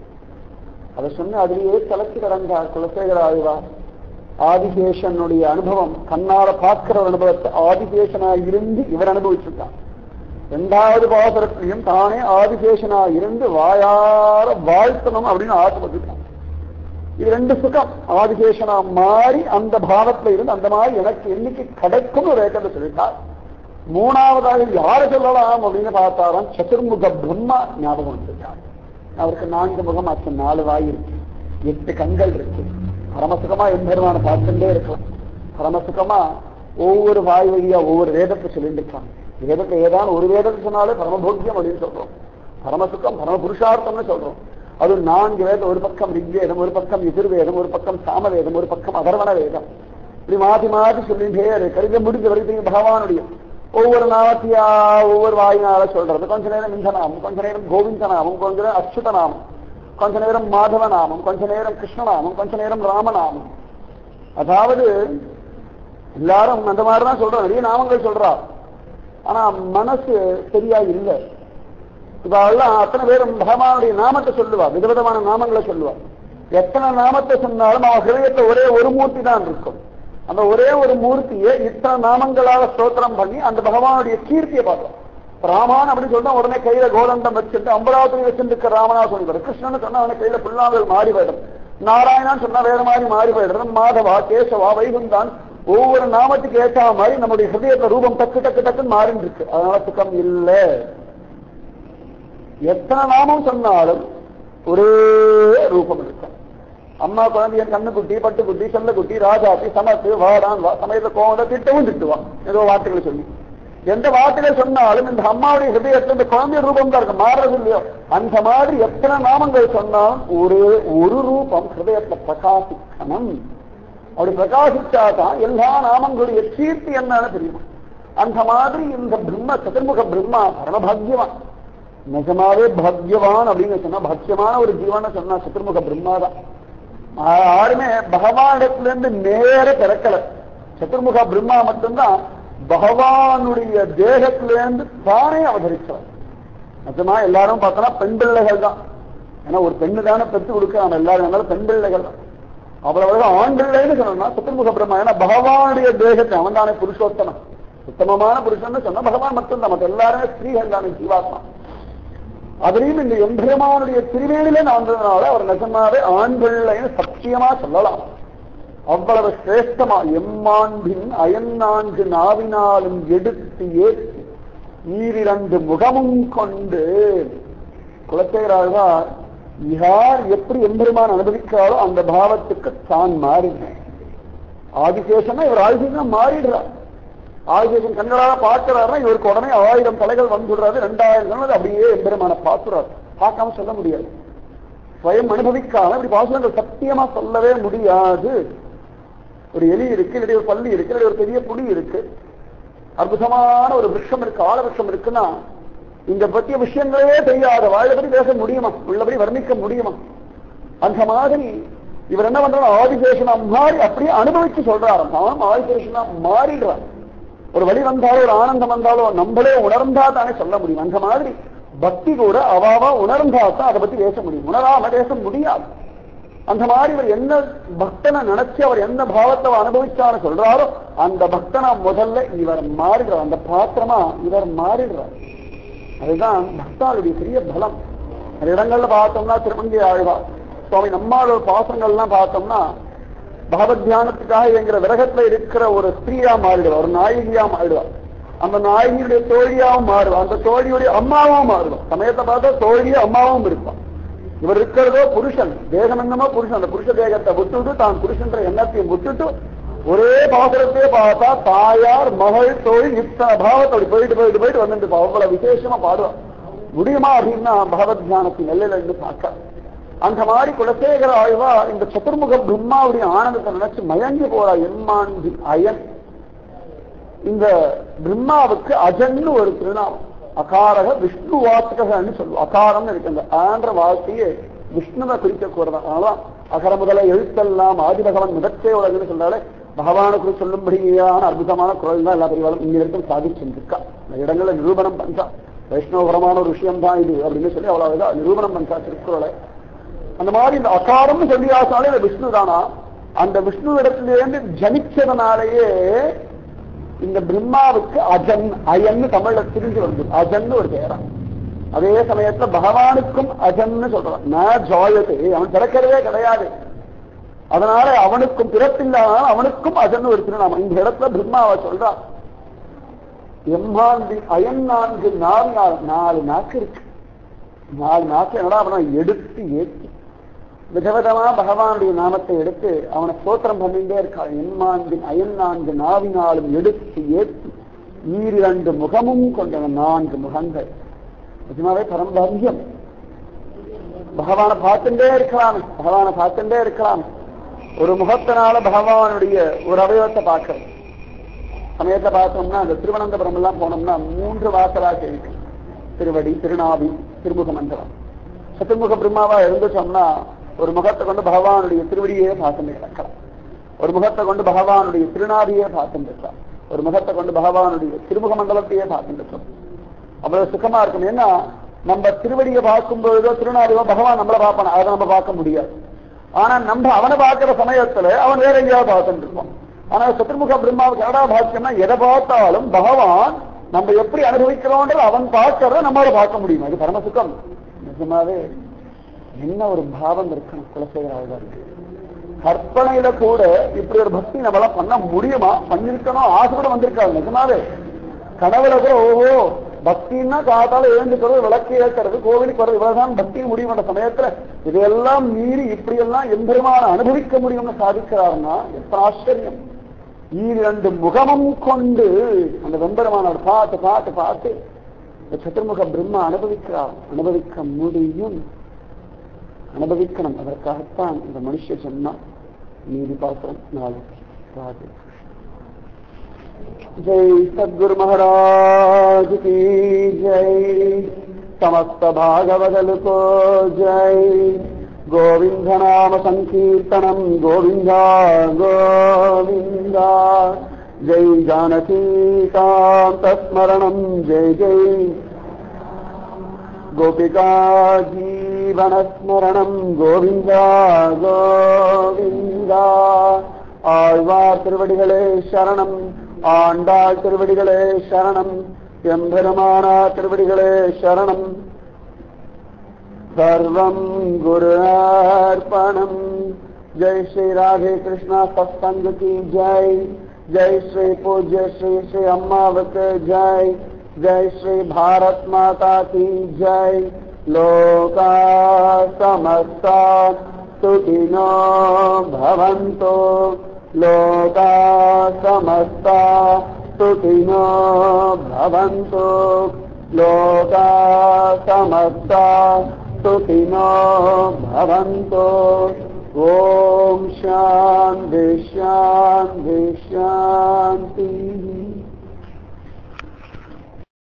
அதை சொன்ன அதிலேயே தலைச்சு கிடந்தார் குலசேகர ஆழ்வார் ஆதிசேஷனுடைய அனுபவம் கண்ணால பார்க்கிற ஒரு அனுபவத்தை ஆதிசேஷனா இருந்து இவர் அனுபவிச்சிருக்கான் இரண்டாவது பாசரத்திலையும் தானே ஆதிசேஷனா இருந்து வாயார வாழ்த்தணும் அப்படின்னு ஆசைப்பட்டுட்டான் இது ரெண்டு சுகம் ஆதிசேஷனா மாறி அந்த பாவத்துல இருந்து அந்த மாதிரி எனக்கு என்னைக்கு கிடைக்கும்னு வேக்கத்தை சொல்லிட்டார் மூணாவதாக யாரை சொல்லலாம் அப்படின்னு பார்த்தாராம் சதுர்முக பிரம்மா ஞாபகம் வந்துட்டார் அவருக்கு நான்கு முகம் ஆச்சு நாலு வாய் இருக்கு எட்டு கண்கள் இருக்கு பரமசுகமா எம்பெருமான பார்த்துட்டே இருக்கலாம் பரமசுகமா ஒவ்வொரு வாய் வழியா ஒவ்வொரு வேதத்தை சொல்லிட்டு இருக்காங்க வேதத்தை ஏதாவது ஒரு வேதத்தை சொன்னாலே பரமபோக்கியம் அப்படின்னு சொல்றோம் பரமசுகம் பரம புருஷார்த்தம்னு சொல்றோம் அது நான்கு வேதம் ஒரு பக்கம் ரிக்வேதம் ஒரு பக்கம் எதிர்வேதம் ஒரு பக்கம் சாமவேதம் ஒரு பக்கம் அதர்வண வேதம் இப்படி மாத்தி மாத்தி சொல்லிட்டே இருக்கு இதை முடிஞ்ச வரைக்கும் பகவானுடைய ஒவ்வொரு நாமத்தியா ஒவ்வொரு வாயினால சொல்றது கொஞ்ச நேரம் இந்த நாமம் கொஞ்ச நேரம் கோவிந்த நாமம் கொஞ்ச நேரம் அச்சுத நாமம் கொஞ்ச நேரம் மாதவ நாமம் கொஞ்ச நேரம் கிருஷ்ணநாமம் கொஞ்ச நேரம் ராமநாமம் அதாவது எல்லாரும் அந்த மாதிரிதான் சொல்றோம் நிறைய நாமங்கள் சொல்றா ஆனா மனசு சரியா இல்லை இவெல்லாம் அத்தனை பேரும் பகவானுடைய நாமத்தை சொல்லுவா விதவிதமான நாமங்களை சொல்லுவா எத்தனை நாமத்தை சொன்னாலும் அவன் ஹிரயத்தை ஒரே ஒரு மூர்த்தி தான் இருக்கும் அந்த ஒரே ஒரு மூர்த்தியை இத்தனை நாமங்களால ஸ்தோத்திரம் பண்ணி அந்த பகவானுடைய கீர்த்தியை பார்த்தோம் ராமான் அப்படி சொன்னா உடனே கையில கோதண்டம் வச்சுட்டு அம்பராவதி வச்சிருக்க ராமனா சொல்லிவாரு கிருஷ்ணன் சொன்னா அவனை கையில புல்லாங்கல் மாறி போயிடும் நாராயணான்னு சொன்னா வேற மாதிரி மாறி போயிடும் மாதவா கேசவா வைகுந்தான் ஒவ்வொரு நாமத்துக்கு ஏற்ற மாதிரி நம்முடைய ஹிருதயத்துல ரூபம் டக்கு டக்கு டக்குன்னு மாறிட்டு இருக்கு அதனால சுகம் இல்லை எத்தனை நாமம் சொன்னாலும் ஒரே ரூபம் இருக்கும் அம்மா குழந்தையன் கண்ணுக்குட்டி பட்டுக்குட்டி செல்லக்குட்டி ராஜாத்தி சமத்து வாடான் வா சமயத்துல கோவம் திட்டவும் திட்டுவான் ஏதோ வார்த்தைகளை சொல்லி எந்த வார்த்தைகள் சொன்னாலும் இந்த அம்மாவுடைய ஹிருதயத்துல இந்த குழந்தை ரூபம் தான் இருக்கு மாறுறது இல்லையோ அந்த மாதிரி எத்தனை நாமங்கள் சொன்னாலும் ஒரு ஒரு ரூபம் ஹிருதயத்துல பிரகாசிக்கணும் அப்படி பிரகாசிச்சாதான் எல்லா நாமங்களுடைய கீர்த்தி என்னன்னு தெரியும் அந்த மாதிரி இந்த பிரம்ம சதுர்முக பிரம்மா பரமபாகியவான் நிஜமாவே பாக்யவான் அப்படின்னு சொன்னா பாக்கியமான ஒரு ஜீவனை சொன்னா சதுர்முக பிரம்மா தான் யாருமே பகவானிடத்துல இருந்து நேர பிறக்கல சதுர்முக பிரம்மா மட்டும்தான் பகவானுடைய தேகத்திலிருந்து தானே அவதரிச்சார் நிஜமா எல்லாரும் பார்த்தோம்னா பெண் பிள்ளைகள் தான் ஏன்னா ஒரு பெண்ணு தானே பெற்று கொடுக்க நம்ம எல்லாரும் அதனால பெண் பிள்ளைகள் தான் அவ்வளவு ஆண் பிள்ளைன்னு சொன்னா சத்துர்முக பிரம்மா ஏன்னா பகவானுடைய தேகத்தை அவன் தானே புருஷோத்தமன் உத்தமமான புருஷன் சொன்னா பகவான் மட்டும்தான் மற்ற எல்லாருமே ஸ்ரீகள் தானே ஜீவாத்மா அதுலயும் இந்த எம்பெருமானுடைய திருவேணில வந்ததுனால அவர் நிஜமாவே ஆண் பிள்ளைன்னு சத்தியமா சொல்லலாம் அவ்வளவு சிரேஷ்டமா எம்மாண்பின் அயன்னான்கு நாவினாலும் எடுத்து ஏற்றி ஈரிரண்டு முகமும் கொண்டு குலத்தேராழ்வார் யார் எப்படி எம்பெருமான் அனுபவிக்கிறாரோ அந்த பாவத்துக்கு தான் மாறினேன் ஆதிசேஷனா இவர் ஆதிசேஷனா மாறிடுறார் ஆதிசேஷன் கண்களால பார்க்கிறாருன்னா இவருக்கு உடனே ஆயிரம் தலைகள் வந்துடுறாரு ரெண்டாயிரம் தலைகள் அப்படியே எம்பெருமான பார்த்துறாரு பார்க்காம சொல்ல முடியாது ஸ்வயம் அனுபவிக்காம இப்படி பாசுரங்கள் சத்தியமா சொல்லவே முடியாது ஒரு எலி இருக்கு இல்லாட்டி ஒரு பள்ளி இருக்கு இல்லாட்டி ஒரு பெரிய புலி இருக்கு அற்புதமான ஒரு விருஷம் இருக்கு ஆழ விருஷம் இருக்குன்னா இந்த பற்றிய விஷயங்களே தெரியாத வாழபடி பேச முடியுமா உள்ளபடி வர்ணிக்க முடியுமா அந்த மாதிரி இவர் என்ன பண்றாரு ஆதிசேஷனா மாறி அப்படியே அனுபவிச்சு சொல்றாரு அவன் ஆதிசேஷனா மாறிடுறான் ஒரு வழி வந்தாலும் ஒரு ஆனந்தம் வந்தாலும் நம்மளே உணர்ந்தா தானே சொல்ல முடியும் அந்த மாதிரி பக்தி கூட அவாவா உணர்ந்தா தான் அதை பத்தி பேச முடியும் உணராம பேச முடியாது அந்த மாதிரி இவர் என்ன பக்தனை நினைச்சு அவர் என்ன பாவத்தை அனுபவிச்சான்னு சொல்றாரோ அந்த பக்தனா முதல்ல இவர் மாறிடுறார் அந்த பாத்திரமா இவர் மாறிடுறார் அதுதான் பக்தாளுடைய பெரிய பலம் அந்த இடங்கள்ல பார்த்தோம்னா திருமங்கை ஆழ்வார் சுவாமி நம்மளோட பாசங்கள்லாம் பார்த்தோம்னா பகவத் தியானத்துக்காக என்கிற விரகத்துல இருக்கிற ஒரு ஸ்திரீயா மாறிடுவார் ஒரு நாயகியா மாறிடுவார் அந்த நாயகியுடைய தோழியாவும் மாறுவார் அந்த தோழியுடைய அம்மாவும் மாறுவார் சமயத்தை பார்த்தா தோழியும் அம்மாவும் இருப்பான் இவர் இருக்கிறதோ புருஷன் தேகம் என்னமோ புருஷன் அந்த புருஷ தேகத்தை விட்டுட்டு தான் புருஷன்ற எண்ணத்தையும் விட்டுட்டு ஒரே பாசுரத்தையே பார்த்தா தாயார் மகள் தோழி இத்தனை பாவத்தோடு போயிட்டு போயிட்டு போயிட்டு வந்துட்டு இருப்பா. அவ்வளவு விசேஷமா பாடுவான் முடியுமா அப்படின்னா பகவத் தியானத்தின் எல்லையில இருந்து பார்க்க அந்த மாதிரி குலசேகர ஆழ்வா இந்த சதுர்முக பிரம்மாவுடைய ஆனந்தத்தை நினைச்சு மயங்கி போறா எம்மாண்டி அயன் இந்த பிரம்மாவுக்கு அஜன்னு ஒரு திருநாமம் அகாரக விஷ்ணு வாசகன்னு சொல்லுவோம் அகாரம் இருக்கு அந்த ஆன்ற வார்த்தையை விஷ்ணுவை குறிக்க கூறதா அதனால அகர முதல எழுத்தெல்லாம் ஆதிபகவன் முதற்கே உலகன்னு சொல்றாலே பகவானுக்கு சொல்லும்படியான அற்புதமான குரல் தான் எல்லா பெரியவாளும் இங்க இருக்கும் சாதிச்சிருக்கா இந்த இடங்கள்ல நிரூபணம் பண்றா வைஷ்ணவபரமான ஒரு விஷயம் தான் இது அப்படின்னு சொல்லி அவ்வளவு நிரூபணம் பண்றா திருக்குறளை அந்த மாதிரி இந்த அகாரம்னு சொல்லி ஆசாலே இந்த விஷ்ணு தானா அந்த விஷ்ணு இடத்திலிருந்து ஜனிச்சதுனாலேயே இந்த பிரம்மாவுக்கு அஜன் அயன்னு தமிழ்ல திரிஞ்சு வந்து அஜன்னு ஒரு பேரா அதே சமயத்துல பகவானுக்கும் அஜன்னு சொல்றான் நான் ஜாயத்தை அவன் பிறக்கிறதே கிடையாது அதனால அவனுக்கும் பிறப்பில்லாதனால அவனுக்கும் அஜன்னு ஒரு திருநாமம் இந்த இடத்துல பிரம்மாவை சொல்றான் எம்மாந்தி அயன் நான்கு நாலு நாலு நாலு நாக்கு இருக்கு நாலு நாக்கு என்னடா அவனை எடுத்து ஏற்றி விதவிதமா பகவானுடைய நாமத்தை எடுத்து அவனை ஸ்தோத்திரம் பண்ணிட்டே இருக்கான் என்மான்பின் அயன் நான்கு நாவினாலும் எடுத்து ஏற்றி ஈரிரண்டு முகமும் கொண்டவன் நான்கு முகங்கள் நிஜமாவே பரம்பரியம் பகவானை பார்த்துட்டே இருக்கலாம் பகவானை பார்த்துட்டே இருக்கலாம் ஒரு முகத்தினால பகவானுடைய ஒரு அவயவத்தை பார்க்கறது சமயத்தை பார்த்தோம்னா அந்த திருவனந்தபுரம் எல்லாம் போனோம்னா மூன்று வாசலாக இருக்கு திருவடி திருநாவி திருமுக மண்டலம் சத்துர்முக பிரம்மாவா இருந்துச்சோம்னா ஒரு முகத்தை கொண்டு பகவானுடைய திருவடியே பார்த்துட்டு கிடக்கலாம் ஒரு முகத்தை கொண்டு பகவானுடைய திருநாவியே பார்த்துட்டு இருக்கலாம் ஒரு முகத்தை கொண்டு பகவானுடைய திருமுக மண்டலத்தையே பார்த்துட்டு இருக்கோம் அவ்வளவு சுகமா இருக்கும் ஏன்னா நம்ம திருவடியை பார்க்கும் பொழுதோ திருநாவியோ பகவான் நம்மளை பார்ப்பான் அதை நம்ம பார்க்க முடியாது ஆனா நம்ம அவனை பார்க்கிற சமயத்துல அவன் வேற எங்கேயாவது பார்த்துட்டு இருப்பான் ஆனா சத்ருமுக பிரம்மாவுக்கு என்னடா பாக்கியம்னா எதை பார்த்தாலும் பகவான் நம்ம எப்படி அனுபவிக்கிறோன்றது அவன் பார்க்கறத நம்மளால பார்க்க முடியும் அது பரமசுக்கம் நிஜமாவே என்ன ஒரு பாவம் இருக்கணும் குலசேகராவுக்கு கற்பனையில கூட இப்படி ஒரு பக்தி நம்மளால பண்ண முடியுமா பண்ணிருக்கணும் ஆசை கூட வந்திருக்காது நிஜமாவே கனவுல கூட ஓஹோ பக்தின்னா காத்தால எழுந்துக்கிறது விளக்கு ஏற்கிறது கோவிலுக்கு வர்றது இவ்வளவுதான் பக்தி முடியும் என்ற சமயத்துல இதையெல்லாம் மீறி இப்படி எல்லாம் எம்பெருமான அனுபவிக்க முடியும்னு சாதிக்கிறாருன்னா எத்தனை ஆச்சரியம் ஈரண்டு முகமும் கொண்டு அந்த வெம்பெருமானோட பார்த்து பார்த்து பார்த்து இந்த சதுர்முக பிரம்மா அனுபவிக்கிறார் அனுபவிக்க முடியும் அனுபவிக்கணும் அதற்காகத்தான் இந்த மனுஷ ஜென்மா நீதி பாத்திரம் நாளைக்கு ராதே जय सद्गुरु महाराज की जय समस्त भागवदल को जय गोविंद नाम संकीर्तनम गोविंदा गोविंदा जय जानकी कांत स्मरणम जय जय गोपिका जीवन स्मरणम गोविंदा गोविंदा ஆழ்வார் திருவடிகளே சரணம் ஆண்டாள் திருவடிகளே சரணம் எம்பெருமானா திருவடிகளே சரணம் சர்வம் குரு अर्पणम जय श्री राधे कृष्णा सत्संग की जय जय श्री पूज्य श्री श्री अम्मावत जय जय श्री भारत माता की जय लोका समस्ता सुखिनो भवन्तो लोका समस्ता सुखिनो भवन्तु लोका समस्ता सुखिनो भवन्तु ॐ शान्ति शान्ति शान्तिः